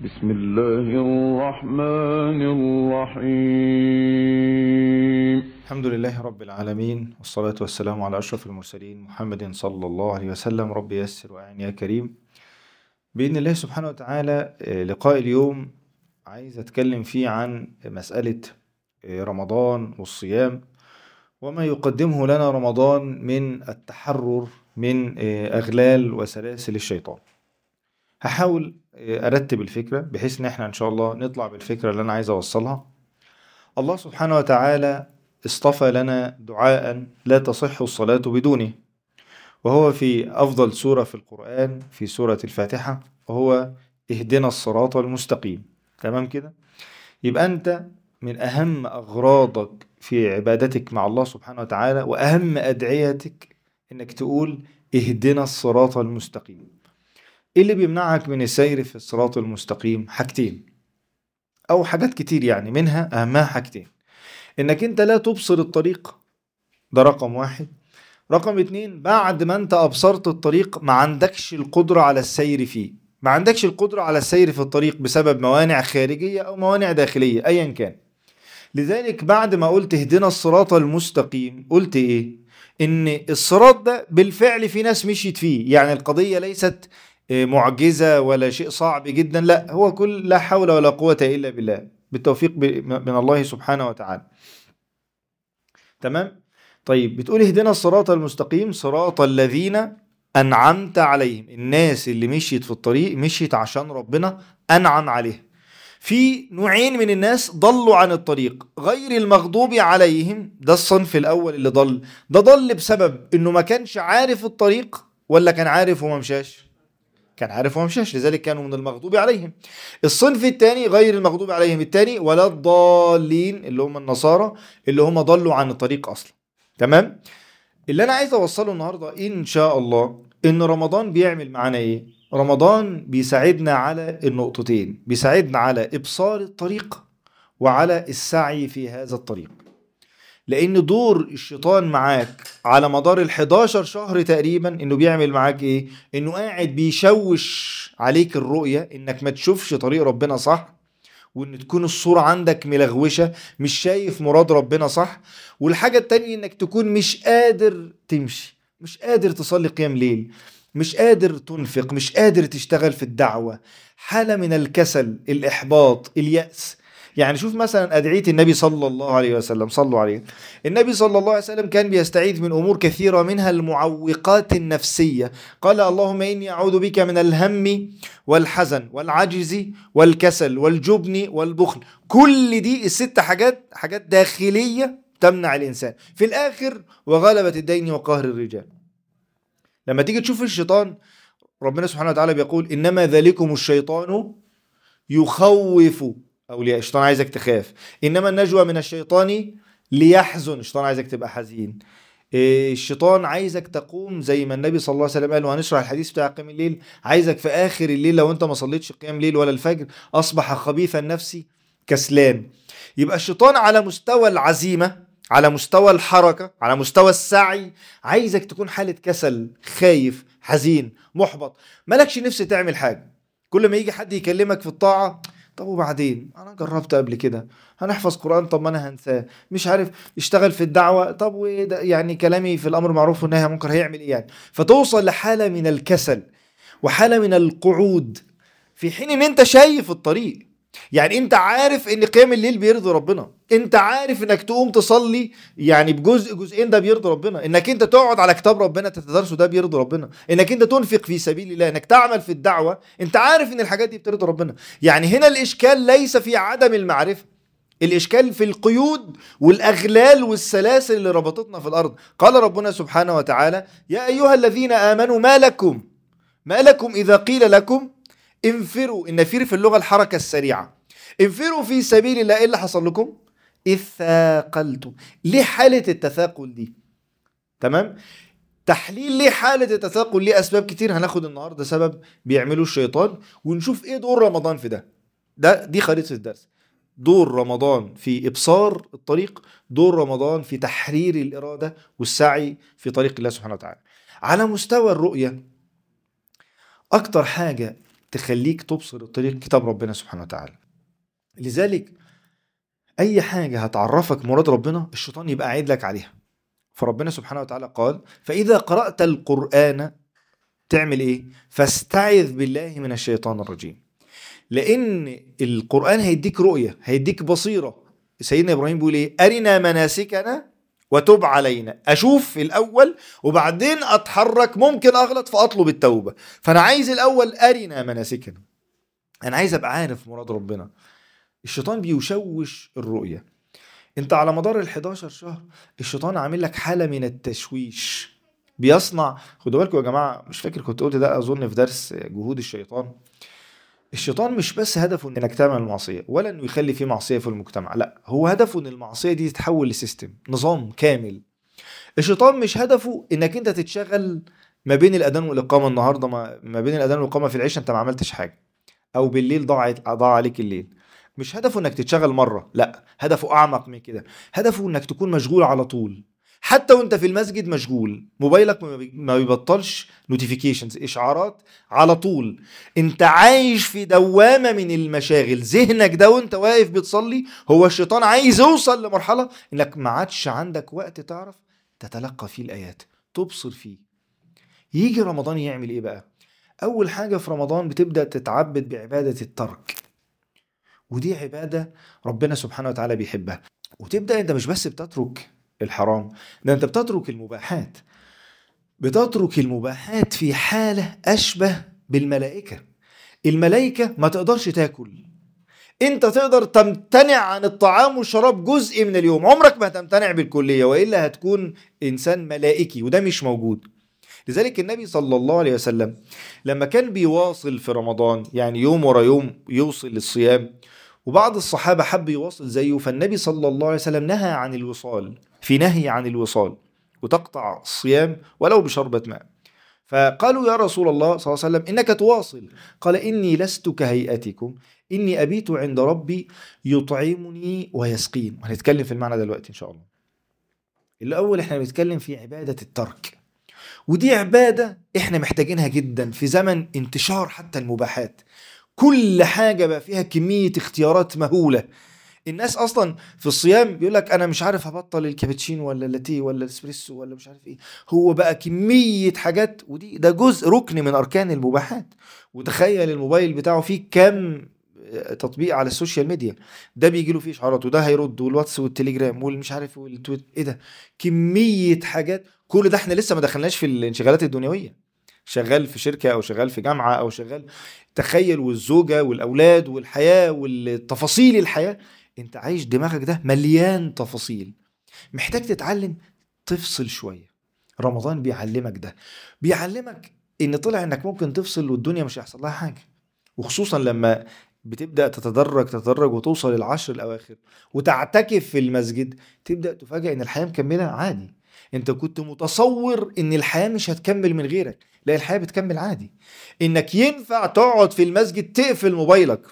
بسم الله الرحمن الرحيم الحمد لله رب العالمين والصلاة والسلام على أشرف المرسلين محمد صلى الله عليه وسلم رب يسر وأعن يا كريم بإذن الله سبحانه وتعالى آه، لقاء اليوم عايز أتكلم فيه عن مسألة آه، رمضان والصيام وما يقدمه لنا رمضان من التحرر من آه، أغلال وسلاسل الشيطان هحاول آه، أرتب الفكرة بحيث إن احنا إن شاء الله نطلع بالفكرة اللي أنا عايز أوصلها الله سبحانه وتعالى اصطفى لنا دعاء لا تصح الصلاة بدونه وهو في أفضل سورة في القرآن في سورة الفاتحة وهو اهدنا الصراط المستقيم تمام كده يبقى أنت من أهم أغراضك في عبادتك مع الله سبحانه وتعالى وأهم أدعيتك إنك تقول اهدنا الصراط المستقيم إيه اللي بيمنعك من السير في الصراط المستقيم حاجتين أو حاجات كتير يعني منها أهمها حاجتين انك انت لا تبصر الطريق ده رقم واحد رقم اتنين بعد ما انت ابصرت الطريق ما عندكش القدرة على السير فيه ما عندكش القدرة على السير في الطريق بسبب موانع خارجية او موانع داخلية ايا كان لذلك بعد ما قلت اهدنا الصراط المستقيم قلت ايه ان الصراط ده بالفعل في ناس مشيت فيه يعني القضية ليست آه، معجزة ولا شيء صعب جدا لا هو كل لا حول ولا قوة الا بالله بالتوفيق ب- من الله سبحانه وتعالى تمام طيب بتقول اهدنا الصراط المستقيم صراط الذين انعمت عليهم الناس اللي مشيت في الطريق مشيت عشان ربنا انعم عليهم في نوعين من الناس ضلوا عن الطريق غير المغضوب عليهم ده الصنف الاول اللي ضل ده ضل بسبب انه ما كانش عارف الطريق ولا كان عارف وما مشاش كان عارف وما مشاش لذلك كانوا من المغضوب عليهم الصنف الثاني غير المغضوب عليهم الثاني ولا الضالين اللي هم النصارى اللي هم ضلوا عن الطريق اصلا تمام اللي انا عايز اوصله النهارده ان شاء الله ان رمضان بيعمل معانا ايه رمضان بيساعدنا على النقطتين بيساعدنا على ابصار الطريق وعلى السعي في هذا الطريق لان دور الشيطان معاك على مدار ال11 شهر تقريبا انه بيعمل معاك ايه انه قاعد بيشوش عليك الرؤية انك ما تشوفش طريق ربنا صح وان تكون الصورة عندك ملغوشة مش شايف مراد ربنا صح والحاجة التانية انك تكون مش قادر تمشي مش قادر تصلي قيام ليل مش قادر تنفق مش قادر تشتغل في الدعوة حالة من الكسل الإحباط اليأس يعني شوف مثلا أدعية النبي صلى الله عليه وسلم صلوا عليه النبي صلى الله عليه وسلم كان بيستعيذ من أمور كثيرة منها المعوقات النفسية قال اللهم إني أعوذ بك من الهم والحزن والعجز والكسل والجبن والبخل كل دي الست حاجات حاجات داخلية تمنع الإنسان في الآخر وغلبة الدين وقهر الرجال لما تيجي تشوف الشيطان ربنا سبحانه وتعالى بيقول إنما ذلكم الشيطان يخوف أولياء الشيطان عايزك تخاف إنما النجوى من الشيطان ليحزن الشيطان عايزك تبقى حزين إيه، الشيطان عايزك تقوم زي ما النبي صلى الله عليه وسلم قال وهنشرح الحديث بتاع قيام الليل عايزك في اخر الليل لو انت ما صليتش قيام ليل ولا الفجر اصبح خبيث النفس كسلان يبقى الشيطان على مستوى العزيمه على مستوى الحركه على مستوى السعي عايزك تكون حاله كسل خايف حزين محبط مالكش نفس تعمل حاجه كل ما يجي حد يكلمك في الطاعه طب وبعدين انا جربت قبل كده هنحفظ قران طب ما انا هنساه مش عارف اشتغل في الدعوه طب وده يعني كلامي في الامر معروف والنهي عن المنكر هيعمل ايه يعني فتوصل لحاله من الكسل وحاله من القعود في حين ان انت شايف الطريق يعني انت عارف ان قيام الليل بيرضي ربنا انت عارف انك تقوم تصلي يعني بجزء جزئين ده بيرضي ربنا انك انت تقعد على كتاب ربنا تتدرسه ده بيرضي ربنا انك انت تنفق في سبيل الله انك تعمل في الدعوه انت عارف ان الحاجات دي بترضي ربنا يعني هنا الاشكال ليس في عدم المعرفه الاشكال في القيود والاغلال والسلاسل اللي ربطتنا في الارض قال ربنا سبحانه وتعالى يا ايها الذين امنوا ما لكم ما لكم اذا قيل لكم انفروا النفير في اللغه الحركه السريعه انفروا في سبيل الله ايه اللي حصل لكم اذ ثاقلتم ليه حاله التثاقل دي تمام تحليل ليه حالة التثاقل ليه أسباب كتير هناخد النهاردة سبب بيعمله الشيطان ونشوف إيه دور رمضان في ده ده دي خريطة الدرس دور رمضان في إبصار الطريق دور رمضان في تحرير الإرادة والسعي في طريق الله سبحانه وتعالى على مستوى الرؤية أكتر حاجة تخليك تبصر الطريق كتاب ربنا سبحانه وتعالى لذلك اي حاجه هتعرفك مراد ربنا الشيطان يبقى عايد لك عليها فربنا سبحانه وتعالى قال فاذا قرات القران تعمل ايه فاستعذ بالله من الشيطان الرجيم لان القران هيديك رؤيه هيديك بصيره سيدنا ابراهيم بيقول ايه ارنا مناسكنا وتب علينا اشوف الاول وبعدين اتحرك ممكن اغلط فاطلب التوبه فانا عايز الاول ارنا مناسكنا انا عايز ابقى عارف مراد ربنا الشيطان بيشوش الرؤيه انت على مدار ال11 شهر الشيطان عامل لك حاله من التشويش بيصنع خدوا بالكم يا جماعه مش فاكر كنت قلت ده اظن في درس جهود الشيطان الشيطان مش بس هدفه انك تعمل معصيه ولا انه يخلي في معصيه في المجتمع لا هو هدفه ان المعصيه دي تتحول لسيستم نظام كامل الشيطان مش هدفه انك انت تتشغل ما بين الاذان والاقامه النهارده ما, ما بين الاذان والاقامه في العشاء انت ما عملتش حاجه او بالليل ضاع ضاع عليك الليل مش هدفه انك تتشغل مره لا هدفه اعمق من كده هدفه انك تكون مشغول على طول حتى وانت في المسجد مشغول موبايلك ما بي- ما بيبطلش نوتيفيكيشنز اشعارات على طول انت عايش في دوامه من المشاغل ذهنك ده وانت واقف بتصلي هو الشيطان عايز يوصل لمرحله انك ما عادش عندك وقت تعرف تتلقى فيه الايات تبصر فيه يجي رمضان يعمل ايه بقى اول حاجه في رمضان بتبدا تتعبد بعباده الترك ودي عباده ربنا سبحانه وتعالى بيحبها وتبدا انت مش بس بتترك الحرام ده انت بتترك المباحات بتترك المباحات في حاله اشبه بالملائكه الملائكه ما تقدرش تاكل انت تقدر تمتنع عن الطعام والشراب جزء من اليوم عمرك ما هتمتنع بالكليه والا هتكون انسان ملائكي وده مش موجود لذلك النبي صلى الله عليه وسلم لما كان بيواصل في رمضان يعني يوم ورا يوم يوصل للصيام وبعض الصحابة حب يواصل زيه فالنبي صلى الله عليه وسلم نهى عن الوصال في نهي عن الوصال وتقطع الصيام ولو بشربة ماء فقالوا يا رسول الله صلى الله عليه وسلم إنك تواصل قال إني لست كهيئتكم إني أبيت عند ربي يطعمني ويسقين وهنتكلم في المعنى ده دلوقتي إن شاء الله الأول إحنا بنتكلم في عبادة الترك ودي عبادة إحنا محتاجينها جدا في زمن انتشار حتى المباحات كل حاجة بقى فيها كمية اختيارات مهولة الناس اصلا في الصيام بيقول لك انا مش عارف هبطل الكابتشينو ولا اللاتيه ولا الاسبريسو ولا مش عارف ايه هو بقى كميه حاجات ودي ده جزء ركن من اركان المباحات وتخيل الموبايل بتاعه فيه كام تطبيق على السوشيال ميديا ده بيجي له فيه اشعارات وده هيرد والواتس والتليجرام والمش عارف والتويت ايه ده كميه حاجات كل ده احنا لسه ما دخلناش في الانشغالات الدنيويه شغال في شركه او شغال في جامعه او شغال تخيل والزوجه والاولاد والحياه والتفاصيل الحياه انت عايش دماغك ده مليان تفاصيل محتاج تتعلم تفصل شويه رمضان بيعلمك ده بيعلمك ان طلع انك ممكن تفصل والدنيا مش هيحصل لها حاجه وخصوصا لما بتبدا تتدرج تتدرج وتوصل العشر الاواخر وتعتكف في المسجد تبدا تفاجئ ان الحياه مكمله عادي انت كنت متصور ان الحياه مش هتكمل من غيرك لا الحياه بتكمل عادي انك ينفع تقعد في المسجد تقفل موبايلك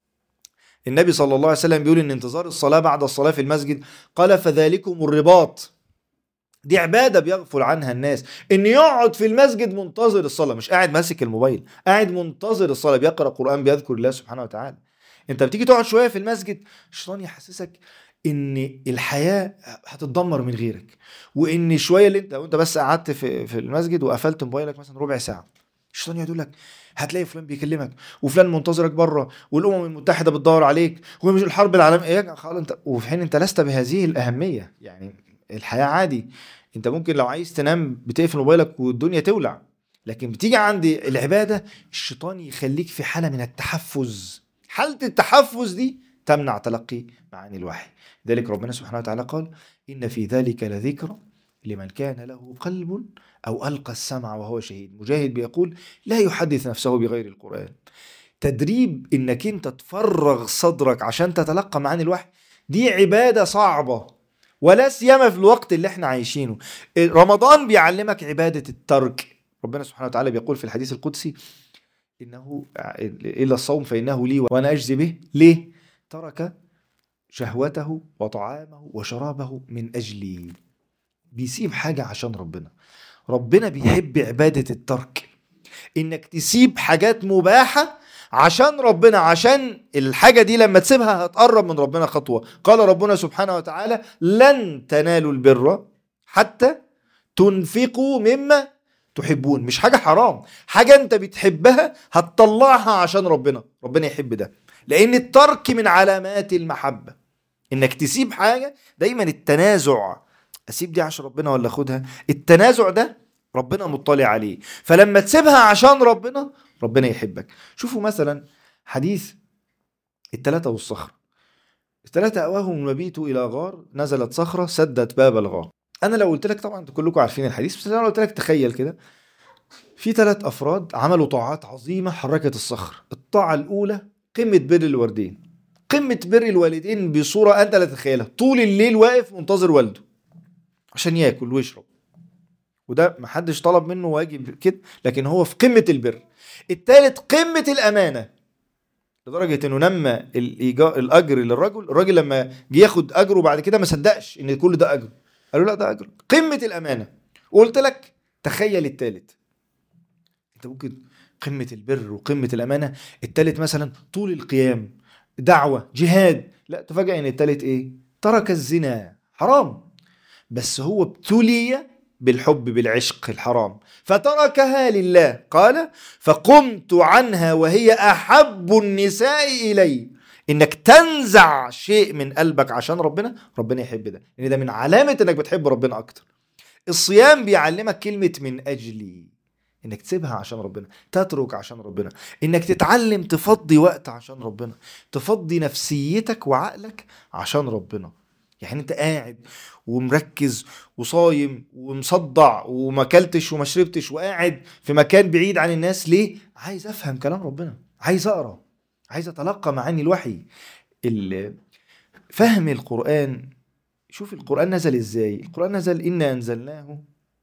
النبي صلى الله عليه وسلم بيقول ان انتظار الصلاه بعد الصلاه في المسجد قال فذلكم الرباط دي عبادة بيغفل عنها الناس ان يقعد في المسجد منتظر الصلاة مش قاعد ماسك الموبايل قاعد منتظر الصلاة بيقرأ قرآن بيذكر الله سبحانه وتعالى انت بتيجي تقعد شوية في المسجد الشيطان يحسسك ان الحياة هتتدمر من غيرك وان شوية اللي انت وانت بس قعدت في, في المسجد وقفلت موبايلك مثلا ربع ساعة الشيطان يقعد يقول لك هتلاقي فلان بيكلمك وفلان منتظرك بره والامم المتحده بتدور عليك ومش الحرب العالميه إيه خلاص انت وفي حين انت لست بهذه الاهميه يعني الحياه عادي انت ممكن لو عايز تنام بتقفل موبايلك والدنيا تولع لكن بتيجي عند العباده الشيطان يخليك في حاله من التحفز حاله التحفز دي تمنع تلقي معاني الوحي ذلك ربنا سبحانه وتعالى قال ان في ذلك لذكرى لمن كان له قلب او القى السمع وهو شهيد مجاهد بيقول لا يحدث نفسه بغير القران تدريب انك انت تفرغ صدرك عشان تتلقى معاني الوحي دي عباده صعبه ولا سيما في الوقت اللي احنا عايشينه رمضان بيعلمك عباده الترك ربنا سبحانه وتعالى بيقول في الحديث القدسي انه الا الصوم فانه لي وانا اجزي به ليه ترك شهوته وطعامه وشرابه من اجلي بيسيب حاجه عشان ربنا ربنا بيحب عباده الترك انك تسيب حاجات مباحه عشان ربنا عشان الحاجة دي لما تسيبها هتقرب من ربنا خطوة قال ربنا سبحانه وتعالى لن تنالوا البر حتى تنفقوا مما تحبون مش حاجة حرام حاجة انت بتحبها هتطلعها عشان ربنا ربنا يحب ده لان الترك من علامات المحبة انك تسيب حاجة دايما التنازع اسيب دي عشان ربنا ولا اخدها التنازع ده ربنا مطلع عليه فلما تسيبها عشان ربنا ربنا يحبك شوفوا مثلا حديث التلاتة والصخرة التلاتة أواهم المبيت إلى غار نزلت صخرة سدت باب الغار أنا لو قلت لك طبعا انتوا كلكم عارفين الحديث بس أنا لو قلت لك تخيل كده في ثلاث أفراد عملوا طاعات عظيمة حركت الصخر الطاعة الأولى قمة بر الوالدين قمة بر الوالدين بصورة أنت لا تتخيلها طول الليل واقف منتظر والده عشان ياكل ويشرب وده محدش طلب منه واجب كده لكن هو في قمة البر التالت قمة الأمانة لدرجة انه نمى الإيجا- الأجر للرجل الراجل لما جه ياخد أجره بعد كده ما صدقش ان كل ده أجره قالوا لا ده أجر قمة الأمانة وقلت لك تخيل التالت انت ممكن قمة البر وقمة الأمانة التالت مثلا طول القيام دعوة جهاد لا تفاجأ ان التالت ايه ترك الزنا حرام بس هو ابتلي بالحب بالعشق الحرام فتركها لله قال فقمت عنها وهي احب النساء الي انك تنزع شيء من قلبك عشان ربنا ربنا يحب ده لان ده من علامه انك بتحب ربنا اكتر الصيام بيعلمك كلمه من اجلي انك تسيبها عشان ربنا تترك عشان ربنا انك تتعلم تفضي وقت عشان ربنا تفضي نفسيتك وعقلك عشان ربنا يعني انت قاعد ومركز وصايم ومصدع وما اكلتش وما شربتش وقاعد في مكان بعيد عن الناس ليه عايز افهم كلام ربنا عايز اقرا عايز اتلقى معاني الوحي ال- فهم القران شوف القران نزل ازاي القران نزل انا انزلناه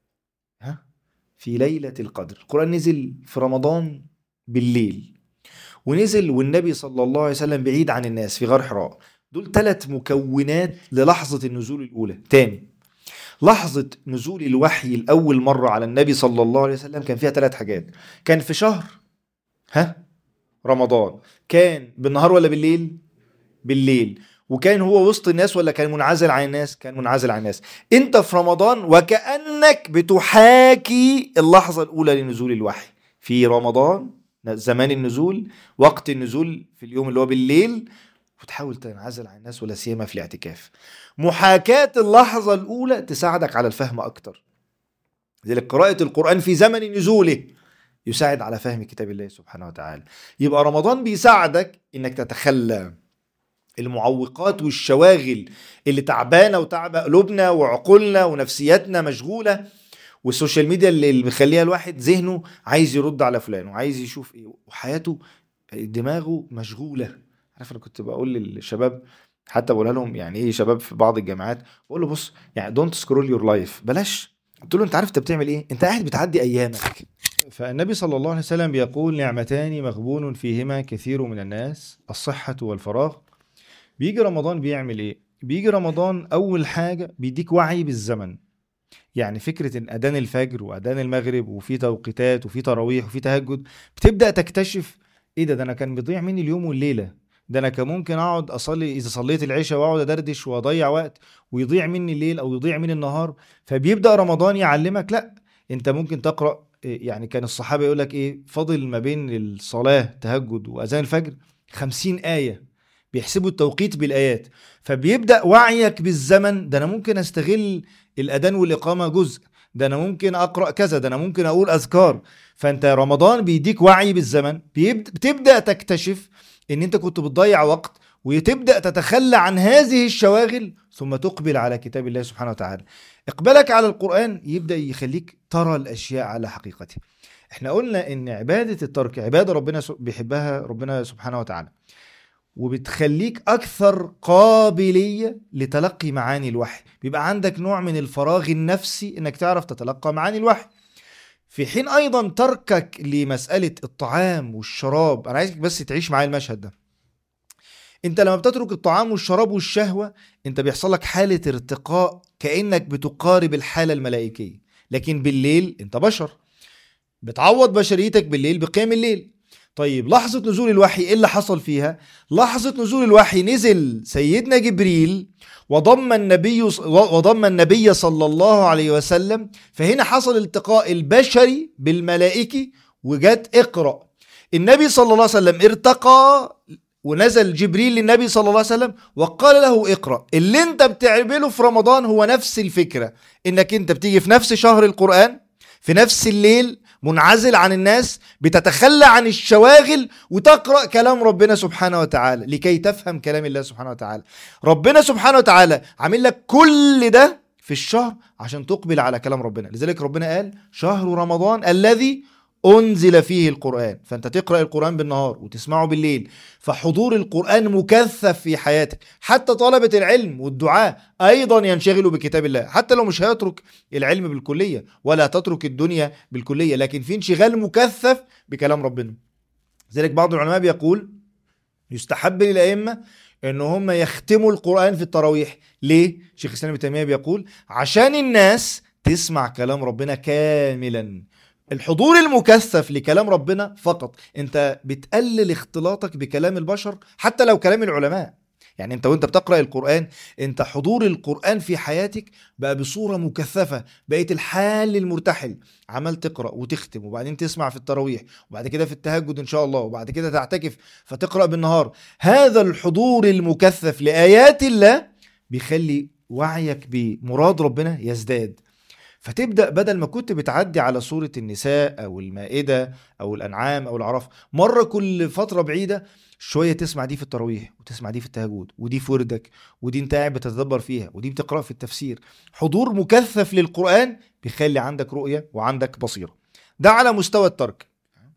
ها في ليله القدر القران نزل في رمضان بالليل ونزل والنبي صلى الله عليه وسلم بعيد عن الناس في غار حراء دول ثلاث مكونات للحظة النزول الأولى تاني لحظة نزول الوحي الأول مرة على النبي صلى الله عليه وسلم كان فيها ثلاث حاجات كان في شهر ها رمضان كان بالنهار ولا بالليل بالليل وكان هو وسط الناس ولا كان منعزل عن الناس كان منعزل عن الناس انت في رمضان وكأنك بتحاكي اللحظة الأولى لنزول الوحي في رمضان زمان النزول وقت النزول في اليوم اللي هو بالليل وتحاول تنعزل عن الناس ولا سيما في الاعتكاف محاكاة اللحظة الأولى تساعدك على الفهم أكتر لذلك قراءة القرآن في زمن نزوله يساعد على فهم كتاب الله سبحانه وتعالى يبقى رمضان بيساعدك انك تتخلى المعوقات والشواغل اللي تعبانه وتعب قلوبنا وعقولنا ونفسياتنا مشغوله والسوشيال ميديا اللي اللي مخليها الواحد ذهنه عايز يرد على فلان وعايز يشوف ايه وحياته دماغه مشغوله عارف انا كنت بقول للشباب حتى بقولها لهم يعني ايه شباب في بعض الجامعات بقول له بص يعني دونت سكرول يور لايف بلاش قلت له انت عارف انت بتعمل ايه انت قاعد بتعدي ايامك فالنبي صلى الله عليه وسلم بيقول نعمتان مغبون فيهما كثير من الناس الصحة والفراغ بيجي رمضان بيعمل ايه بيجي رمضان اول حاجة بيديك وعي بالزمن يعني فكرة ان اذان الفجر واذان المغرب وفي توقيتات وفي تراويح وفي تهجد بتبدأ تكتشف ايه ده ده انا كان بيضيع مني اليوم والليلة ده انا كان ممكن اقعد اصلي اذا صليت العشاء واقعد ادردش واضيع وقت ويضيع مني الليل او يضيع مني النهار فبيبدأ رمضان يعلمك لا انت ممكن تقرأ إيه، يعني كان الصحابة يقول لك ايه فاضل ما بين الصلاة تهجد واذان الفجر خمسين آية بيحسبوا التوقيت بالآيات فبيبدأ وعيك بالزمن ده انا ممكن استغل الاذان والاقامة جزء ده انا ممكن اقرأ كذا ده انا ممكن اقول اذكار فانت رمضان بيديك وعي بالزمن بيبدأ بتبدأ تكتشف ان انت كنت بتضيع وقت وتبدأ تتخلى عن هذه الشواغل ثم تقبل على كتاب الله سبحانه وتعالى اقبالك على القرآن يبدأ يخليك ترى الأشياء على حقيقتها احنا قلنا ان عبادة الترك عبادة ربنا س- بيحبها ربنا سبحانه وتعالى وبتخليك أكثر قابلية لتلقي معاني الوحي بيبقى عندك نوع من الفراغ النفسي انك تعرف تتلقى معاني الوحي في حين ايضا تركك لمسألة الطعام والشراب انا عايزك بس تعيش معايا المشهد ده انت لما بتترك الطعام والشراب والشهوة انت بيحصل لك حالة ارتقاء كأنك بتقارب الحالة الملائكية لكن بالليل انت بشر بتعوض بشريتك بالليل بقيام الليل طيب لحظة نزول الوحي ايه اللي حصل فيها لحظة نزول الوحي نزل سيدنا جبريل وضم النبي وضم النبي صلى الله عليه وسلم فهنا حصل التقاء البشري بالملائكي وجت اقرأ النبي صلى الله عليه وسلم ارتقى ونزل جبريل للنبي صلى الله عليه وسلم وقال له اقرأ اللي انت بتعمله في رمضان هو نفس الفكرة انك انت بتيجي في نفس شهر القرآن في نفس الليل منعزل عن الناس بتتخلى عن الشواغل وتقرأ كلام ربنا سبحانه وتعالى لكي تفهم كلام الله سبحانه وتعالى ربنا سبحانه وتعالى عامل لك كل ده في الشهر عشان تقبل على كلام ربنا لذلك ربنا قال شهر رمضان الذي أنزل فيه القرآن فأنت تقرأ القرآن بالنهار وتسمعه بالليل فحضور القرآن مكثف في حياتك حتى طلبة العلم والدعاء أيضا ينشغلوا بكتاب الله حتى لو مش هيترك العلم بالكلية ولا تترك الدنيا بالكلية لكن في انشغال مكثف بكلام ربنا لذلك بعض العلماء بيقول يستحب للأئمة ان هم يختموا القرآن في التراويح ليه؟ شيخ الإسلام ابن تيمية بيقول عشان الناس تسمع كلام ربنا كاملا الحضور المكثف لكلام ربنا فقط انت بتقلل اختلاطك بكلام البشر حتى لو كلام العلماء يعني انت وانت بتقرا القران انت حضور القران في حياتك بقى بصوره مكثفه بقيت الحال المرتحل عمال تقرا وتختم وبعدين تسمع في التراويح وبعد كده في التهجد ان شاء الله وبعد كده تعتكف فتقرا بالنهار هذا الحضور المكثف لايات الله بيخلي وعيك بمراد ربنا يزداد فتبدا بدل ما كنت بتعدي على سوره النساء او المائده او الانعام او الاعراف مره كل فتره بعيده شويه تسمع دي في التراويح وتسمع دي في التهجد ودي في وردك ودي انت قاعد بتتدبر فيها ودي بتقرا في التفسير حضور مكثف للقران بيخلي عندك رؤيه وعندك بصيره ده على مستوى الترك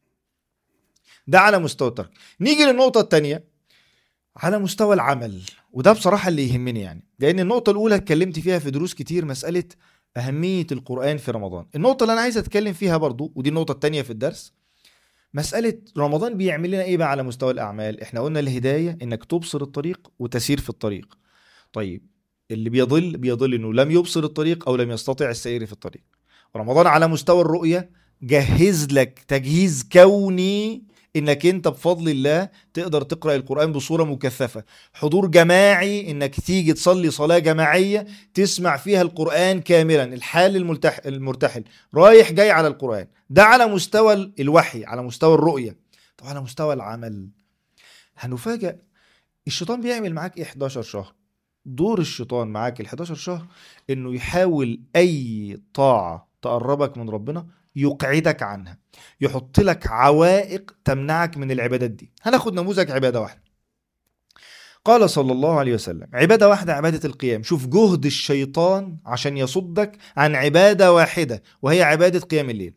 ده على مستوى الترك نيجي للنقطه الثانيه على مستوى العمل وده بصراحه اللي يهمني يعني لان النقطه الاولى اتكلمت فيها في دروس كتير مساله أهمية القرآن في رمضان النقطة اللي أنا عايز أتكلم فيها برضو ودي النقطة التانية في الدرس مسألة رمضان بيعمل لنا إيه بقى على مستوى الأعمال إحنا قلنا الهداية إنك تبصر الطريق وتسير في الطريق طيب اللي بيضل بيضل إنه لم يبصر الطريق أو لم يستطع السير في الطريق رمضان على مستوى الرؤية جهز لك تجهيز كوني انك انت بفضل الله تقدر تقرا القران بصوره مكثفه حضور جماعي انك تيجي تصلي صلاه جماعيه تسمع فيها القران كاملا الحال الملتح المرتحل رايح جاي على القران ده على مستوى الوحي على مستوى الرؤيه طب على مستوى العمل هنفاجئ الشيطان بيعمل معاك ايه 11 شهر دور الشيطان معاك ال 11 شهر انه يحاول اي طاعه تقربك من ربنا يقعدك عنها يحط لك عوائق تمنعك من العبادات دي هناخد نموذج عبادة واحدة قال صلى الله عليه وسلم عبادة واحدة عبادة القيام شوف جهد الشيطان عشان يصدك عن عبادة واحدة وهي عبادة قيام الليل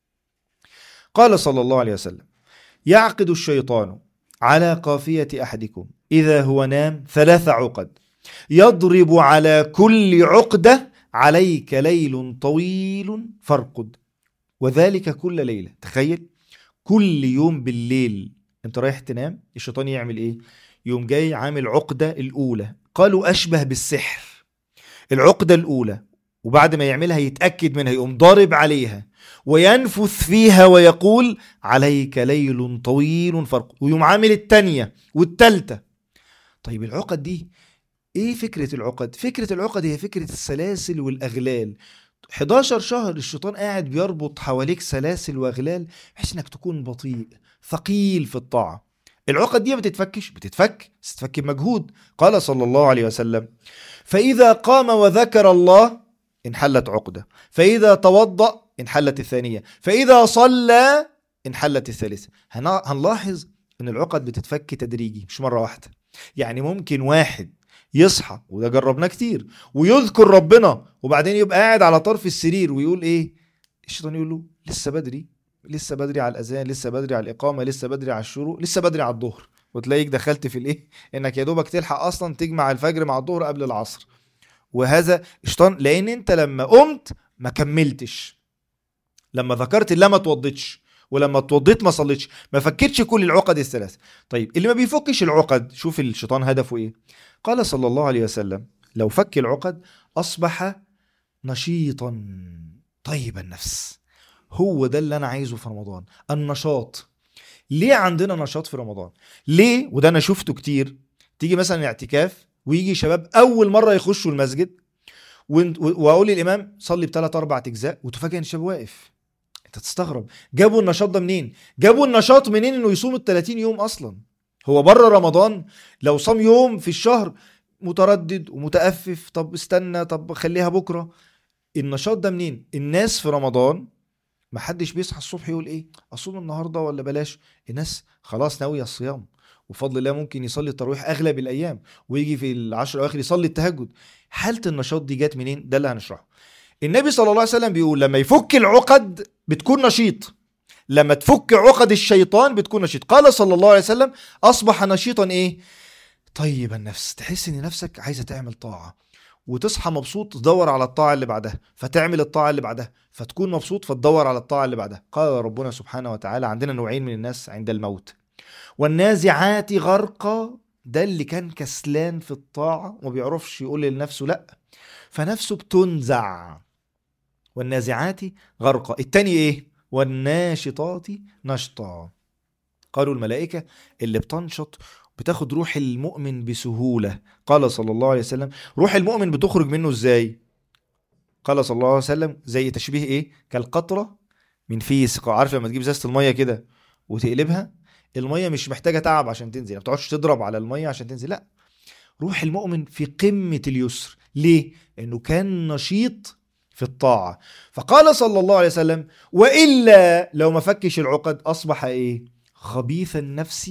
قال صلى الله عليه وسلم يعقد الشيطان على قافية أحدكم إذا هو نام ثلاث عقد يضرب على كل عقدة عليك ليل طويل فارقد وذلك كل ليله تخيل كل يوم بالليل انت رايح تنام الشيطان يعمل ايه يوم جاي عامل عقده الاولى قالوا اشبه بالسحر العقده الاولى وبعد ما يعملها يتاكد منها يقوم ضارب عليها وينفث فيها ويقول عليك ليل طويل فرق ويقوم عامل التانية والتالتة طيب العقد دي ايه فكرة العقد؟ فكرة العقد هي فكرة السلاسل والأغلال 11 شهر الشيطان قاعد بيربط حواليك سلاسل واغلال بحيث انك تكون بطيء ثقيل في الطاعه العقد دي ما بتتفكش بتتفك بس تتفك بمجهود قال صلى الله عليه وسلم فاذا قام وذكر الله انحلت عقده فاذا توضا انحلت الثانيه فاذا صلى انحلت الثالثه هنلاحظ ان العقد بتتفك تدريجي مش مره واحده يعني ممكن واحد يصحى وده جربناه كتير ويذكر ربنا وبعدين يبقى قاعد على طرف السرير ويقول ايه الشيطان يقول له لسه بدري لسه بدري على الاذان لسه بدري على الاقامه لسه بدري على الشروق لسه بدري على الظهر وتلاقيك دخلت في الايه انك يا دوبك تلحق اصلا تجمع الفجر مع الظهر قبل العصر وهذا الشيطان لان انت لما قمت ما كملتش لما ذكرت الله ما توضيتش ولما اتوضيت ما صليتش ما فكتش كل العقد الثلاث طيب اللي ما بيفكش العقد شوف الشيطان هدفه ايه قال صلى الله عليه وسلم لو فك العقد اصبح نشيطا طيب النفس هو ده اللي انا عايزه في رمضان النشاط ليه عندنا نشاط في رمضان ليه وده انا شفته كتير تيجي مثلا اعتكاف ويجي شباب اول مره يخشوا المسجد وإنت- و- واقول للامام صلي بثلاث اربع اجزاء وتفاجئ ان الشباب واقف انت تستغرب جابوا النشاط ده منين جابوا النشاط منين انه يصوم ال 30 يوم اصلا هو بره رمضان لو صام يوم في الشهر متردد ومتأفف طب استنى طب خليها بكره النشاط ده منين الناس في رمضان ما حدش بيصحى الصبح يقول ايه اصوم النهارده ولا بلاش الناس خلاص ناويه الصيام وفضل الله ممكن يصلي التراويح اغلب الايام ويجي في العشر الاواخر يصلي التهجد حاله النشاط دي جت منين ده اللي هنشرحه النبي صلى الله عليه وسلم بيقول لما يفك العقد بتكون نشيط لما تفك عقد الشيطان بتكون نشيط قال صلى الله عليه وسلم اصبح نشيطا ايه طيب النفس تحس ان نفسك عايزه تعمل طاعه وتصحى مبسوط تدور على الطاعه اللي بعدها فتعمل الطاعه اللي بعدها فتكون مبسوط فتدور على الطاعه اللي بعدها قال ربنا سبحانه وتعالى عندنا نوعين من الناس عند الموت والنازعات غرقا ده اللي كان كسلان في الطاعه وما بيعرفش يقول لنفسه لا فنفسه بتنزع والنازعات غرقا التاني ايه والناشطات نشطا قالوا الملائكة اللي بتنشط بتاخد روح المؤمن بسهولة قال صلى الله عليه وسلم روح المؤمن بتخرج منه ازاي قال صلى الله عليه وسلم زي تشبيه ايه كالقطرة من في سقاء عارف لما تجيب ازازة المية كده وتقلبها المية مش محتاجة تعب عشان تنزل ما بتقعدش تضرب على المية عشان تنزل لا روح المؤمن في قمة اليسر ليه؟ انه كان نشيط في الطاعة فقال صلى الله عليه وسلم وإلا لو ما فكش العقد أصبح إيه خبيث النفس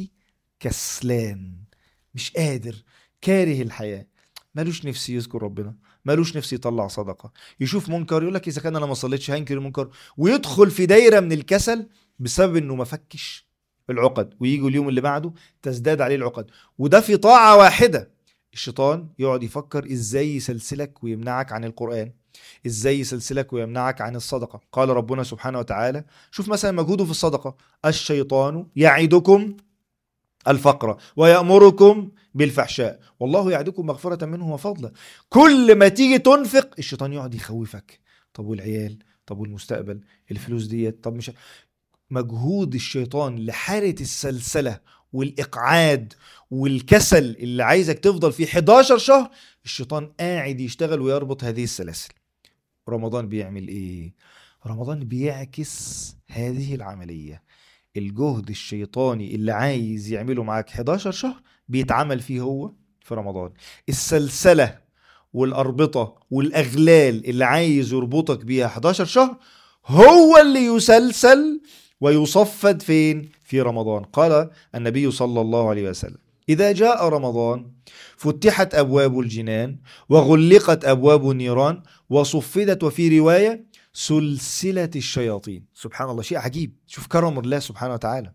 كسلان مش قادر كاره الحياة مالوش نفسي يذكر ربنا مالوش نفسي يطلع صدقة يشوف منكر يقول لك إذا كان أنا ما صليتش هنكر المنكر ويدخل في دايرة من الكسل بسبب إنه ما فكش العقد ويجي اليوم اللي بعده تزداد عليه العقد وده في طاعة واحدة الشيطان يقعد يفكر ازاي يسلسلك ويمنعك عن القرآن ازاي يسلسلك ويمنعك عن الصدقة قال ربنا سبحانه وتعالى شوف مثلا مجهوده في الصدقة الشيطان يعدكم الفقر ويأمركم بالفحشاء والله يعدكم مغفرة منه وفضلا كل ما تيجي تنفق الشيطان يقعد يخوفك طب والعيال طب والمستقبل الفلوس ديت طب مش مجهود الشيطان لحالة السلسلة والإقعاد والكسل اللي عايزك تفضل فيه 11 شهر الشيطان قاعد يشتغل ويربط هذه السلاسل رمضان بيعمل ايه رمضان بيعكس هذه العملية الجهد الشيطاني اللي عايز يعمله معاك 11 شهر بيتعمل فيه هو في رمضان السلسلة والأربطة والأغلال اللي عايز يربطك بيها 11 شهر هو اللي يسلسل ويصفد فين في رمضان قال النبي صلى الله عليه وسلم إذا جاء رمضان فتحت أبواب الجنان وغلقت أبواب النيران وصفدت وفي رواية سلسلة الشياطين سبحان الله شيء عجيب شوف كرم الله سبحانه وتعالى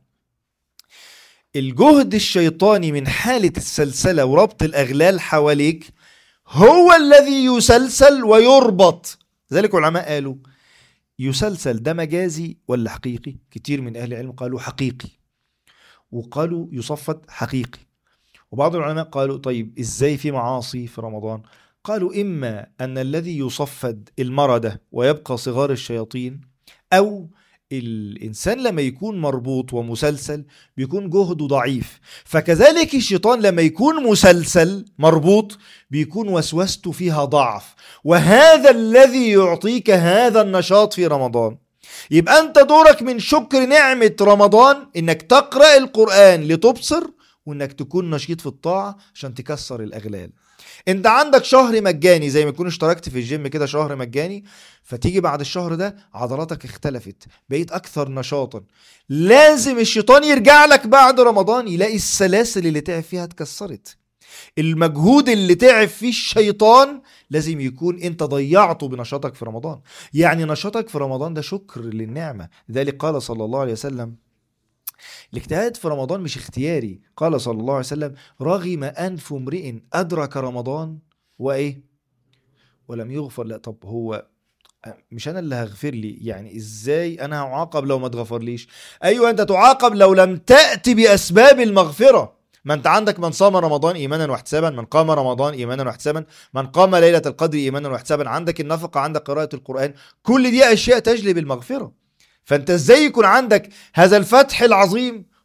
الجهد الشيطاني من حالة السلسلة وربط الأغلال حواليك هو الذي يسلسل ويربط ذلك العلماء قالوا يسلسل ده مجازي ولا حقيقي كتير من أهل العلم قالوا حقيقي وقالوا يصفد حقيقي وبعض العلماء قالوا طيب ازاي في معاصي في رمضان قالوا اما ان الذي يصفد المردة ويبقى صغار الشياطين او الانسان لما يكون مربوط ومسلسل بيكون جهده ضعيف فكذلك الشيطان لما يكون مسلسل مربوط بيكون وسوسته فيها ضعف وهذا الذي يعطيك هذا النشاط في رمضان يبقى انت دورك من شكر نعمة رمضان انك تقرأ القرآن لتبصر وانك تكون نشيط في الطاعة عشان تكسر الاغلال انت عندك شهر مجاني زي ما تكون اشتركت في الجيم كده شهر مجاني فتيجي بعد الشهر ده عضلاتك اختلفت بقيت اكثر نشاطا لازم الشيطان يرجع لك بعد رمضان يلاقي السلاسل اللي تعب فيها اتكسرت المجهود اللي تعب فيه الشيطان لازم يكون انت ضيعته بنشاطك في رمضان يعني نشاطك في رمضان ده شكر للنعمة لذلك قال صلى الله عليه وسلم الاجتهاد في رمضان مش اختياري قال صلى الله عليه وسلم رغم أنف امرئ أدرك رمضان وإيه ولم يغفر لا طب هو مش انا اللي هغفر لي يعني ازاي انا هعاقب لو ما اتغفرليش ايوه انت تعاقب لو لم تأتي باسباب المغفرة ما انت عندك من صام رمضان ايمانا واحتسابا من قام رمضان ايمانا واحتسابا من قام ليلة القدر ايمانا واحتسابا عندك النفقة عندك قراءة القرآن كل دي اشياء تجلب المغفرة فانت ازاي يكون عندك هذا الفتح العظيم